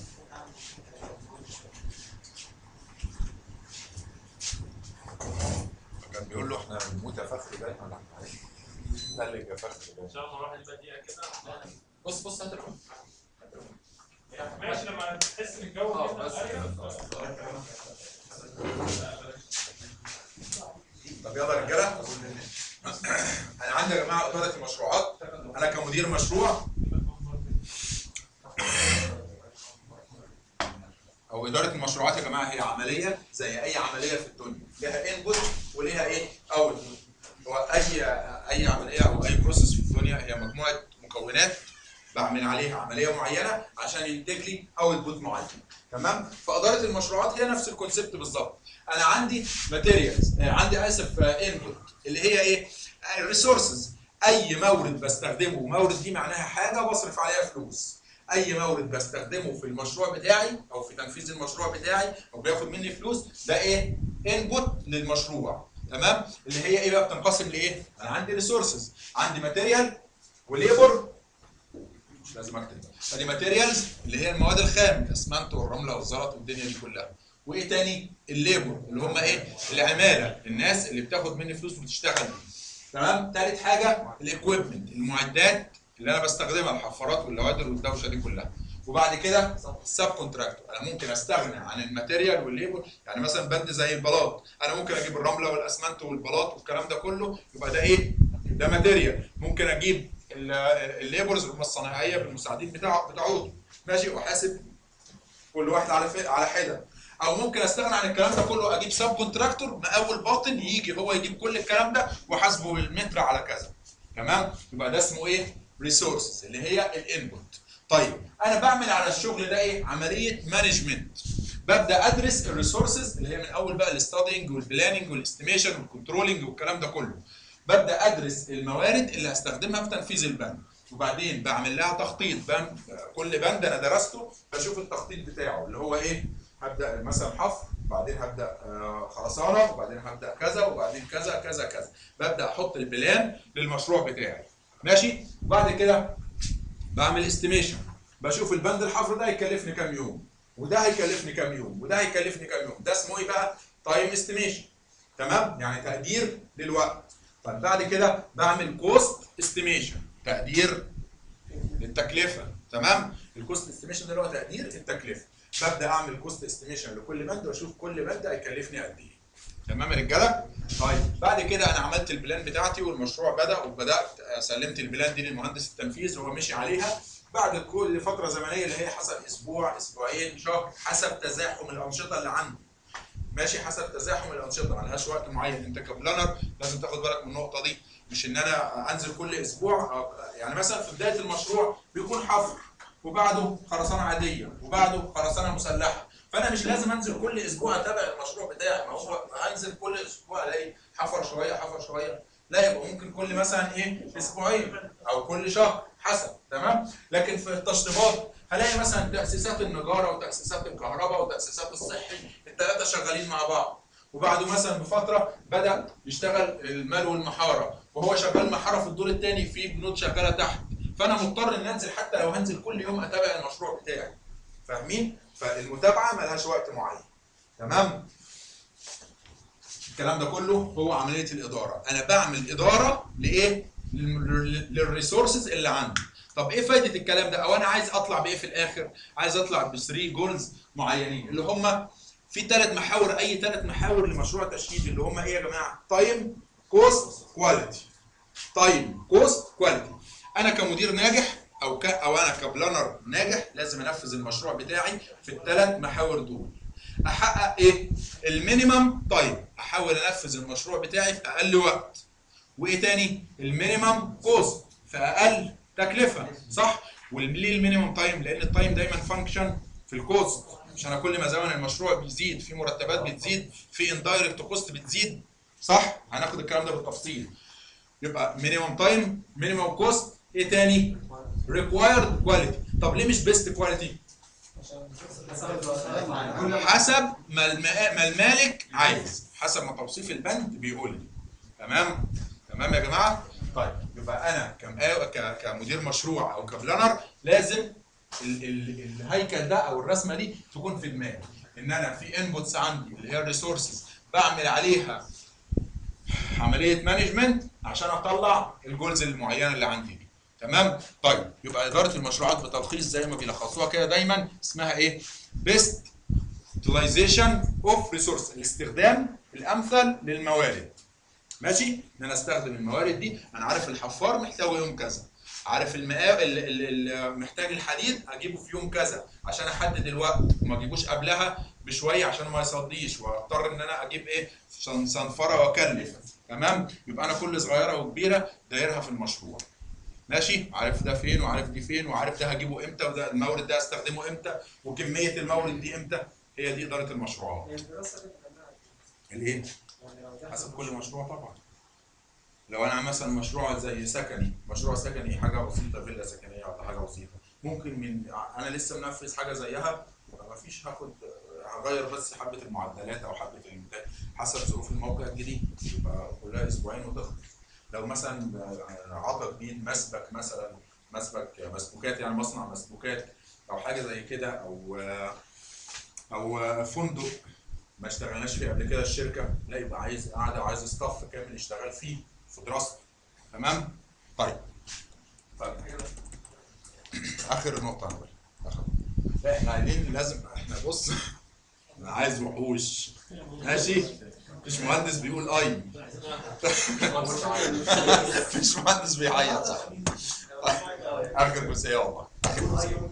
كان بيقول له احنا بنموت يا فخر ده ولا تلج يا فخر ده ان شاء الله نروح نبقى دقيقه كده بص بص هات الرقم ماشي لما تحس ان الجو اه كده بس أيوة. طب يلا يا رجاله انا عندي يا جماعه اداره المشروعات انا كمدير مشروع او اداره المشروعات يا جماعه هي عمليه زي اي عمليه في الدنيا لها انبوت وليها ايه اوت هو اي اي عمليه او اي بروسيس في الدنيا هي مجموعه مكونات بعمل عليها عمليه معينه عشان ينتج لي اوتبوت معين تمام فاداره المشروعات هي نفس الكونسيبت بالظبط انا عندي ماتيريالز عندي اسف انبوت اللي هي ايه الريسورسز اي مورد بستخدمه مورد دي معناها حاجه بصرف عليها فلوس اي مورد بستخدمه في المشروع بتاعي او في تنفيذ المشروع بتاعي او بياخد مني فلوس ده ايه انبوت للمشروع تمام اللي هي ايه بقى بتنقسم لايه انا عندي ريسورسز عندي ماتيريال وليبر مش لازم اكتب ادي ماتيريالز اللي هي المواد الخام الاسمنت والرمله والزلط والدنيا دي كلها وايه تاني الليبر اللي هم ايه العماله الناس اللي بتاخد مني فلوس وبتشتغل تمام تالت حاجه الاكويبمنت المعدات اللي انا بستخدمها الحفارات واللوادر والدوشه دي كلها وبعد كده السب كونتراكتور انا ممكن استغنى عن الماتيريال والليبر يعني مثلا بند زي البلاط انا ممكن اجيب الرمله والاسمنت والبلاط والكلام ده كله يبقى ده ايه ده ماتيريال ممكن اجيب ال- الليبرز اللي هم الصناعيه بالمساعدين بتاع بتاعته ماشي واحاسب كل واحد على ف- على حده او ممكن استغنى عن الكلام ده كله اجيب سب كونتراكتور مقاول باطن يجي هو يجيب كل الكلام ده وحاسبه بالمتر على كذا تمام يبقى ده اسمه ايه ريسورسز اللي هي الانبوت طيب انا بعمل على الشغل ده ايه عمليه مانجمنت ببدا ادرس الريسورسز اللي هي من اول بقى الاستادينج والبلاننج والاستيميشن والكنترولنج والكلام ده كله ببدا ادرس الموارد اللي هستخدمها في تنفيذ البند وبعدين بعمل لها تخطيط بند كل بند انا درسته بشوف التخطيط بتاعه اللي هو ايه هبدا مثلا حفر وبعدين هبدا آه، خرسانه وبعدين هبدا كذا وبعدين كذا كذا كذا ببدا احط البلان للمشروع بتاعي ماشي وبعد كده بعمل استيميشن بشوف البند الحفر ده هيكلفني كام يوم وده هيكلفني كام يوم وده هيكلفني كام يوم ده اسمه ايه بقى تايم استيميشن تمام يعني تقدير للوقت طب بعد كده بعمل كوست استيميشن تقدير للتكلفه تمام الكوست استيميشن ده اللي هو تقدير التكلفه ببدا اعمل كوست استيميشن لكل بند واشوف كل بند هيكلفني قد ايه تمام يا رجاله طيب بعد كده انا عملت البلان بتاعتي والمشروع بدا وبدات سلمت البلان دي للمهندس التنفيذ وهو مشي عليها بعد كل فتره زمنيه اللي هي حسب اسبوع اسبوعين شهر حسب تزاحم الانشطه اللي عندي ماشي حسب تزاحم الانشطه ملهاش وقت معين انت كبلانر لازم تاخد بالك من النقطه دي مش ان انا انزل كل اسبوع أو- يعني مثلا في بدايه المشروع بيكون حفر وبعده خرسانه عاديه وبعده خرسانه مسلحه فانا مش لازم انزل كل اسبوع اتابع المشروع بتاعي ما هو هنزل كل اسبوع الاقي حفر شويه حفر شويه لا يبقى ممكن كل مثلا ايه اسبوعين او كل شهر حسب تمام لكن في التشطيبات هلاقي مثلا تاسيسات النجاره وتاسيسات الكهرباء وتاسيسات الصحي الثلاثه شغالين مع بعض وبعده مثلا بفتره بدا يشتغل المال والمحاره وهو شغال محاره في الدور الثاني في بنود شغاله تحت فانا مضطر ان انزل حتى لو هنزل كل يوم اتابع المشروع بتاعي فاهمين فالمتابعه ملهاش وقت معين تمام الكلام ده كله هو عمليه الاداره انا بعمل اداره لايه لل- للريسورسز اللي عندي طب ايه فايده الكلام ده او انا عايز اطلع بايه في الاخر عايز اطلع ب 3 جولز معينين اللي هم في ثلاث محاور اي ثلاث محاور لمشروع تشييد اللي هم ايه يا جماعه تايم كوست كواليتي تايم كوست كواليتي انا كمدير ناجح او ك او انا كبلانر ناجح لازم انفذ المشروع بتاعي في الثلاث محاور دول احقق ايه المينيمم تايم احاول انفذ المشروع بتاعي في اقل وقت وايه تاني المينيمم كوست في اقل تكلفه صح وليه المينيمم تايم لان التايم دايما فانكشن في الكوست مش انا كل ما زمن المشروع بيزيد في مرتبات بتزيد في اندايركت كوست بتزيد صح هناخد الكلام ده بالتفصيل يبقى مينيمم تايم مينيمم كوست ايه تاني ريكوايرد كواليتي طب ليه مش بيست كواليتي حسب ما الم- ما المالك عايز حسب ما توصيف البند بيقول لي تمام تمام يا جماعه طيب يبقى انا كمقا- ك- كمدير مشروع او كبلانر لازم ال ال الهيكل ده او الرسمه دي تكون في دماغي ان انا في انبوتس عندي اللي هي الريسورسز بعمل عليها عمليه مانجمنت عشان اطلع الجولز المعينه اللي عندي دي تمام طيب يبقى اداره المشروعات بتلخيص زي ما بيلخصوها كده دايما اسمها ايه بيست utilization اوف ريسورس الاستخدام الامثل للموارد ماشي ان انا استخدم الموارد دي انا عارف الحفار محتاج يوم كذا عارف المقا... ال... ال... ال... محتاج الحديد اجيبه في يوم كذا عشان احدد الوقت وما اجيبوش قبلها بشويه عشان ما يصديش واضطر ان انا اجيب ايه صن- صنفره واكلف تمام يبقى انا كل صغيره وكبيره دايرها في المشروع ماشي عارف ده فين وعارف دي فين وعارف ده هجيبه امتى وده المورد ده استخدمه امتى وكميه المورد دي امتى هي دي اداره المشروعات الايه حسب كل مشروع طبعا لو انا مثلا مشروع زي سكني مشروع سكني حاجه بسيطه فيلا سكنيه ولا حاجه بسيطه ممكن من انا لسه منفذ حاجه زيها ما فيش هاخد هغير بس حبه المعدلات او حبه الانتاج حسب ظروف الموقع الجديد يبقى كلها اسبوعين وتخلص لو مثلا عطى جديد مسبك مثلا مسبك مسبوكات يعني مصنع مسبوكات او حاجه زي كده او او فندق ما اشتغلناش فيه قبل كده الشركه لا يبقى عايز قاعده وعايز ستاف كامل يشتغل فيه في دراسته تمام طيب طيب اخر نقطه هنقولها آخر نقطة. احنا عايزين لازم احنا بص انا عايز وحوش ماشي مفيش مهندس بيقول اي مفيش مهندس بيعيط صح اخر جزئيه والله اخر جزئيه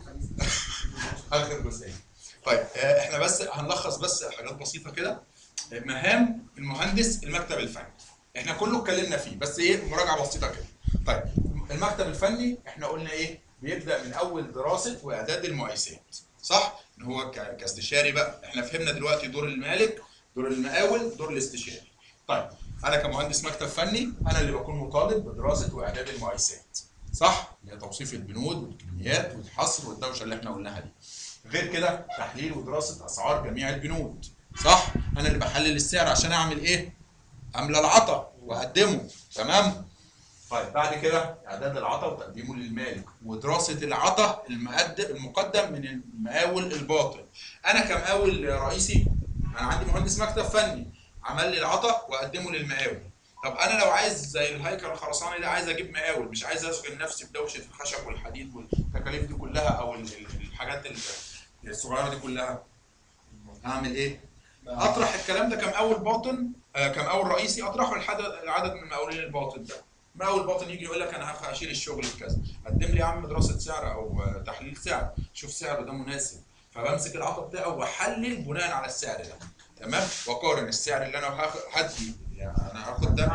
اخر جزئيه طيب آه، احنا بس هنلخص بس حاجات بسيطه كده مهام المهندس المكتب الفني احنا كله اتكلمنا فيه بس ايه مراجعه بسيطه كده طيب المكتب الفني احنا قلنا ايه بيبدا من اول دراسه واعداد المقايسات صح ان هو ك- كاستشاري بقى احنا فهمنا دلوقتي دور المالك دور المقاول دور الاستشاري طيب انا كمهندس مكتب فني انا اللي بكون مطالب بدراسه واعداد المقايسات صح اللي هي توصيف البنود والكميات والحصر والدوشه اللي احنا قلناها دي غير كده تحليل ودراسه اسعار جميع البنود صح انا اللي بحلل السعر عشان اعمل ايه املى العطا واقدمه تمام طيب بعد كده اعداد العطا وتقديمه للمالك ودراسه العطا المقدم المقدم من المقاول الباطن انا كمقاول رئيسي انا عندي مهندس مكتب فني عمل لي العطا واقدمه للمقاول طب انا لو عايز زي الهيكل الخرساني ده عايز اجيب مقاول مش عايز اشغل نفسي بدوشه الخشب والحديد والتكاليف دي كلها او ال- ال- الحاجات ال- الصغيره دي كلها هعمل ايه؟ اطرح الكلام ده كمقاول باطن آه كمقاول رئيسي اطرحه لحد العدد من مقاولين الباطن ده مقاول باطن يجي يقول لك انا هخ- هشيل الشغل بكذا قدم لي يا عم دراسه سعر او آه، تحليل سعر شوف سعره ده مناسب فبمسك العطا بتاعه واحلل بناء على السعر ده تمام واقارن السعر اللي انا هاخ- هدي يعني انا هاخد ده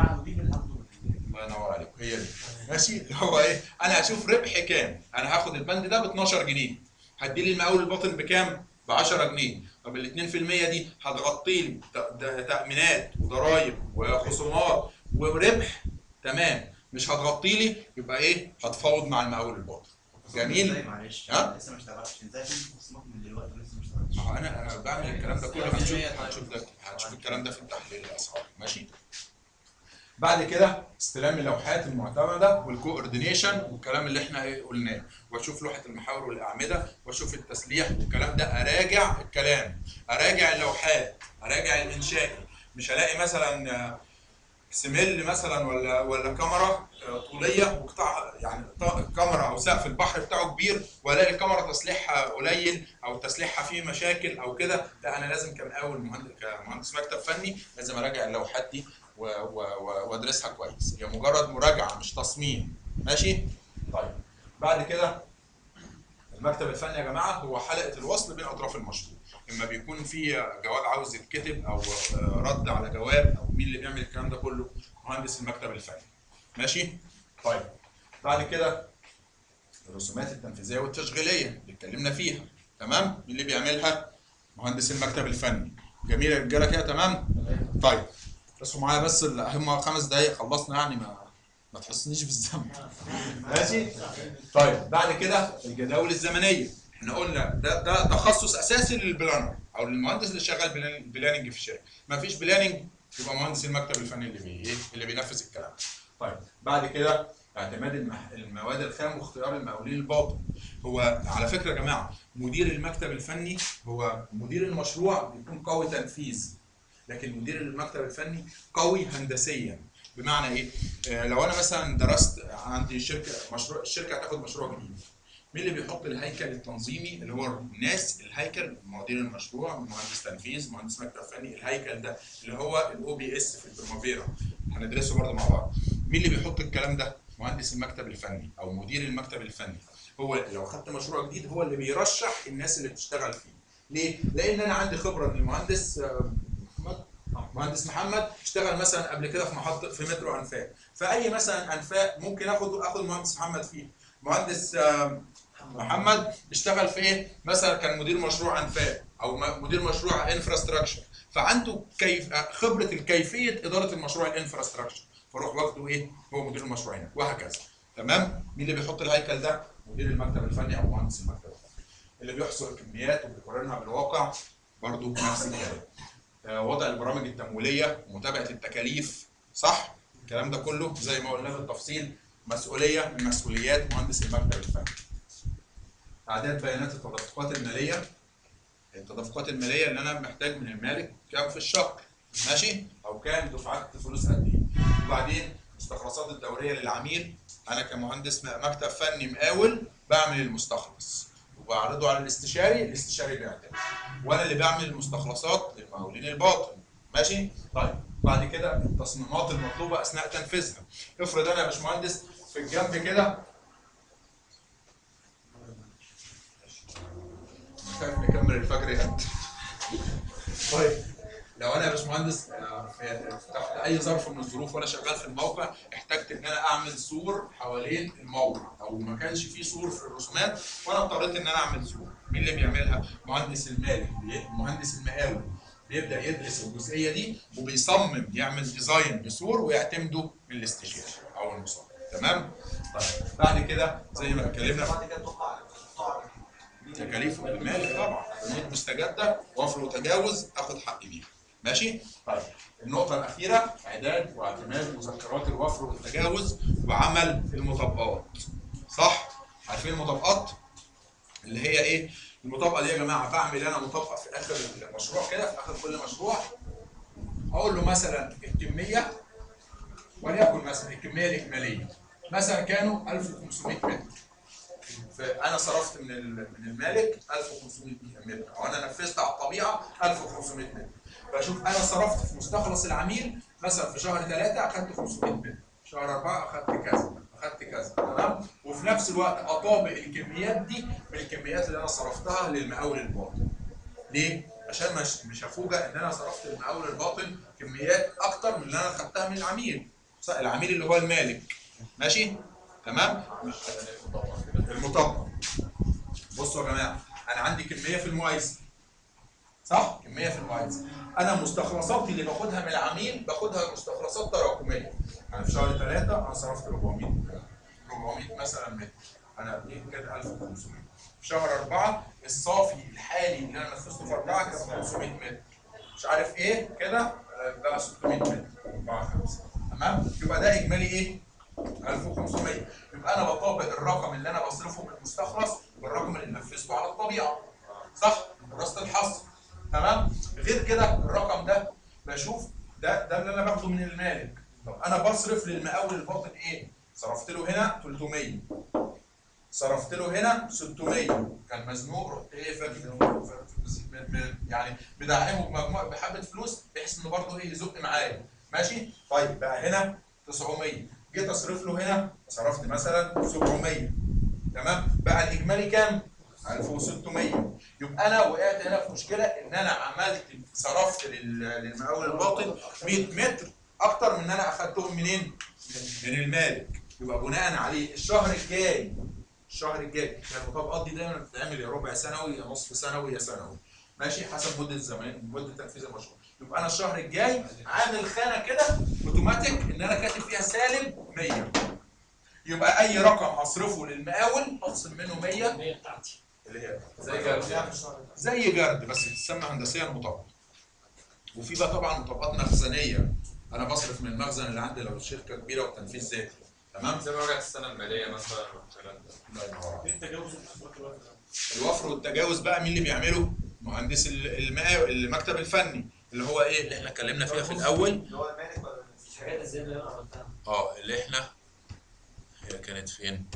الله ينور عليك هي دي ماشي اللي هو ايه انا هشوف ربح كام انا هاخد البند ده ب 12 جنيه هدي لي المقاول الباطن بكام ب 10 جنيه طب ال 2% دي هتغطي لي ت- ده تامينات وضرايب وخصومات وربح تمام مش هتغطي لي يبقى ايه هتفاوض مع المقاول الباطن جميل ازاي معلش ها؟ لسه ما اشتغلتش ازاي في خصومات من دلوقتي لسه ما اشتغلتش ما هو انا انا بعمل الكلام ده كله هتشوف هتشوف ده هتشوف الكلام ده في التحليل الاسعار ماشي بعد كده استلام اللوحات المعتمده والكوردينيشن والكلام اللي احنا ايه قلناه واشوف لوحه المحاور والاعمده واشوف التسليح والكلام ده اراجع الكلام اراجع اللوحات اراجع الانشائي مش هلاقي مثلا آه، سميل مثلا ولا ولا كاميرا آه، طوليه وقطع يعني ط- كاميرا او سقف البحر بتاعه كبير والاقي الكاميرا تسليحها قليل او تسليحها فيه مشاكل او كده لا انا لازم كمقاول مهندس كمهندس مكتب فني لازم اراجع اللوحات دي و- و- و- وادرسها كويس هي مجرد مراجعه مش تصميم ماشي طيب بعد كده المكتب الفني يا جماعه هو حلقه الوصل بين اطراف المشروع اما بيكون في جواب عاوز يتكتب او آه، رد على جواب او مين اللي بيعمل الكلام ده كله مهندس المكتب الفني ماشي طيب بعد كده الرسومات التنفيذيه والتشغيليه اللي اتكلمنا فيها تمام مين اللي بيعملها مهندس المكتب الفني جميل يا رجاله كده تمام طيب بس معايا بس ال- هم خمس دقايق خلصنا يعني ما ما تحسنيش بالذنب ماشي طيب بعد كده الجداول الزمنيه احنا قلنا ده ده تخصص اساسي للبلانر او للمهندس اللي شغال بلان- بلاننج في الشركه ما فيش بلاننج يبقى مهندس المكتب الفني اللي بي ايه اللي بينفذ الكلام طيب بعد كده اعتماد المح- المواد الخام واختيار المقاولين الباطن هو على فكره يا جماعه مدير المكتب الفني هو مدير المشروع بيكون قوي تنفيذ لكن مدير المكتب الفني قوي هندسيا بمعنى ايه؟ آه لو انا مثلا درست عندي شركه مشروع الشركه هتاخد مشروع جديد مين اللي بيحط الهيكل التنظيمي اللي هو الناس الهيكل مدير المشروع مهندس تنفيذ مهندس مكتب فني الهيكل ده اللي هو الاو بي اس في البرمافيرا هندرسه برضه مع بعض مين اللي بيحط الكلام ده مهندس المكتب الفني او مدير المكتب الفني هو لو خدت مشروع جديد هو اللي بيرشح الناس اللي بتشتغل فيه ليه لان انا عندي خبره ان المهندس آه، محمد مهندس محمد اشتغل مثلا قبل كده في محطه في مترو انفاق فاي مثلا انفاق ممكن اخد اخد المهندس محمد فيه مهندس آه، محمد اشتغل في ايه مثلا كان مدير مشروع انفاق او م- مدير مشروع انفراستراكشر فعنده كيف آه، خبره الكيفيه اداره المشروع الانفراستراكشر فاروح واخده ايه هو مدير المشروع هنا وهكذا تمام مين اللي بيحط الهيكل ده مدير المكتب الفني او مهندس المكتب الفني اللي بيحصر الكميات وبيقارنها بالواقع برضو نفس الكلام آه، وضع البرامج التمويليه ومتابعه التكاليف صح الكلام ده كله زي ما قلنا بالتفصيل مسؤوليه من مسؤوليات مهندس المكتب الفني اعداد بيانات التدفقات الماليه التدفقات الماليه اللي انا محتاج من المالك كام في الشهر ماشي او كام دفعات فلوس قد ايه وبعدين المستخلصات الدوريه للعميل انا كمهندس م- مكتب فني مقاول بعمل المستخلص وبعرضه على الاستشاري الاستشاري بيعتمد وانا اللي بعمل المستخلصات للمقاولين الباطن ماشي طيب بعد كده التصميمات المطلوبه اثناء تنفيذها افرض انا يا باشمهندس في الجنب كده خايف نكمل الفجر يا قد طيب لو انا يا باشمهندس آه، في- تحت اي ظرف من الظروف وانا شغال في الموقع احتجت ان انا اعمل سور حوالين الموقع او ما كانش فيه سور في الرسومات وانا اضطريت ان انا اعمل سور مين اللي بيعملها مهندس المالك بي- مهندس المقاول بيبدا يدرس الجزئيه دي وبيصمم يعمل ديزاين لسور ويعتمده من الاستشاري او المصمم تمام طيب بعد كده زي ما اتكلمنا بعد كده تقع تقع تكاليف المالك طبعا بنود مستجده وفر وتجاوز اخد حقي بيها ماشي طيب النقطه الاخيره اعداد واعتماد مذكرات الوفر والتجاوز وعمل المطابقات صح عارفين المطابقات اللي هي ايه المطابقه دي يا جماعه بعمل انا مطابقه في اخر المشروع كده في اخر كل مشروع اقول له مثلا الكميه وليكن مثلا الكميه الاجماليه مثلا كانوا 1500 متر فانا صرفت من ال- من المالك 1500 متر او انا نفذت على الطبيعه 1500 متر فاشوف انا صرفت في مستخلص العميل مثلا في شهر ثلاثه اخدت 500 متر شهر اربعه اخدت كذا اخدت كذا تمام وفي نفس الوقت اطابق الكميات دي بالكميات اللي انا صرفتها للمقاول الباطن ليه؟ عشان مش مش هفوجئ ان انا صرفت للمقاول الباطن كميات اكتر من اللي انا خدتها من العميل صح العميل اللي هو المالك ماشي تمام المطابقه بصوا يا جماعه انا عندي كميه في المقايسه صح كميه في المقايسه انا مستخلصاتي اللي باخدها من العميل باخدها مستخلصات تراكميه يعني في شهر ثلاثة انا صرفت 400 400 مثلا متر انا دي كده 1500 في شهر أربعة الصافي الحالي اللي انا نفذته في أربعة كان 500 متر مش عارف ايه كده آه، بقى 600 متر 4 5 تمام يبقى ده اجمالي ايه 1500 يبقى انا بطابق الرقم اللي انا بصرفه من المستخلص بالرقم اللي نفذته على الطبيعه صح دراسه الحصر تمام غير كده الرقم ده بشوف ده ده اللي انا باخده من المالك طب انا بصرف للمقاول الباطن ايه صرفت له هنا 300 صرفت له هنا 600 كان مزنوق رحت ايه فاكر يعني بدعمه بمجموعه بحبه فلوس بحيث انه برضه ايه يزق معايا ماشي طيب بقى هنا 900 جيت اصرف له هنا صرفت مثلا 700 تمام بقى الاجمالي كام 1600 يبقى انا وقعت هنا في مشكله ان انا عملت صرفت لل- للمقاول الباطن 100 متر اكتر من ان انا اخدتهم منين من المالك يبقى بناء عليه الشهر الجاي الشهر الجاي يعني المطابقات دي دايما بتتعمل يا ربع سنوي يا نصف سنوي يا سنوي ماشي حسب مده زمان مده تنفيذ المشروع يبقى انا الشهر الجاي عامل خانه كده اوتوماتيك ان انا كاتب فيها سالب 100 يبقى اي رقم هصرفه للمقاول هخصم منه 100 هي بتاعتي اللي هي زي جرد يعني زي جرد بس بتسمى هندسيا مطابقه وفي بقى طبعا مطابقات مخزنيه انا بصرف من المخزن اللي عندي لو الشركه كبيره وتنفيذ ذاتي تمام زي ما رجعت السنه الماليه مثلا والكلام ده الله ينور عليك. انت جوز المحاسبات الوقت ده الوفر والتجاوز بقى مين اللي بيعمله؟ مهندس ال- المقاول المكتب الفني اللي هو ايه اللي احنا اتكلمنا فيها في الاول اللي هو المالك ولا مش حاجات ازاي اللي انا عملتها اه اللي احنا هي كانت فين؟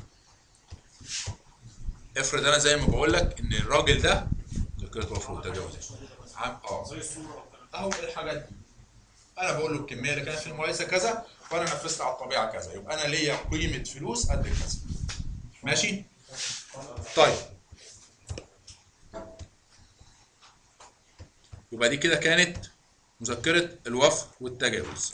افرض انا زي ما بقول لك ان الراجل ده ذكرت وفر والتجاوز عم اه زي الصوره والكلام ده. اهو الحاجات دي انا بقول له الكميه اللي كانت في المقايسه كذا وانا نفذت على الطبيعه كذا يبقى انا ليا قيمه فلوس قد كذا ماشي طيب يبقى دي كده كانت مذكره الوفر والتجاوز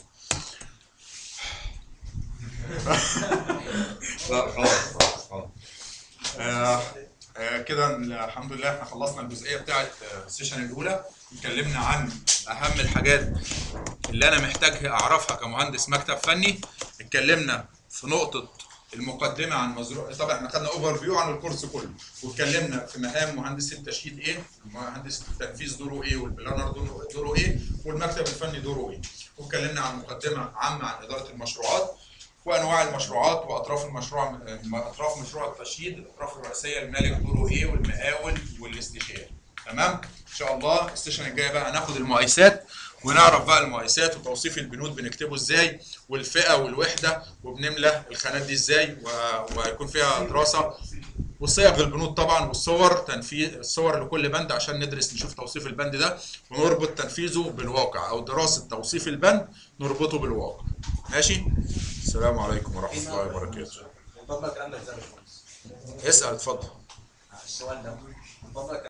لا خلاص خلاص خلاص آه، آه، كده الحمد لله احنا خلصنا الجزئيه بتاعت آه، السيشن الاولى اتكلمنا عن اهم الحاجات اللي انا محتاج اعرفها كمهندس مكتب فني اتكلمنا في نقطه المقدمه عن مزروع طبعا احنا خدنا اوفر فيو عن الكورس كله واتكلمنا في مهام مهندس التشييد ايه مهندس التنفيذ دوره ايه والبلانر دوره دوره ايه والمكتب الفني دوره ايه واتكلمنا عن مقدمه عامه عن اداره المشروعات وانواع المشروعات واطراف المشروع اطراف مشروع التشييد الاطراف الرئيسيه المالك دوره ايه والمقاول والاستشاري تمام ان شاء الله السيشن الجاي بقى هناخد المقايسات ونعرف بقى المقايسات وتوصيف البنود بنكتبه ازاي والفئه والوحده وبنملى الخانات دي ازاي و- وهيكون فيها دراسه وصيغ البنود طبعا والصور تنفيذ الصور لكل بند عشان ندرس نشوف توصيف البند ده ونربط تنفيذه بالواقع او دراسه توصيف البند نربطه بالواقع ماشي السلام عليكم ورحمه الله وبركاته نطبق الكلام ده ازاي يا باشمهندس؟ اسال اتفضل السؤال ده نطبق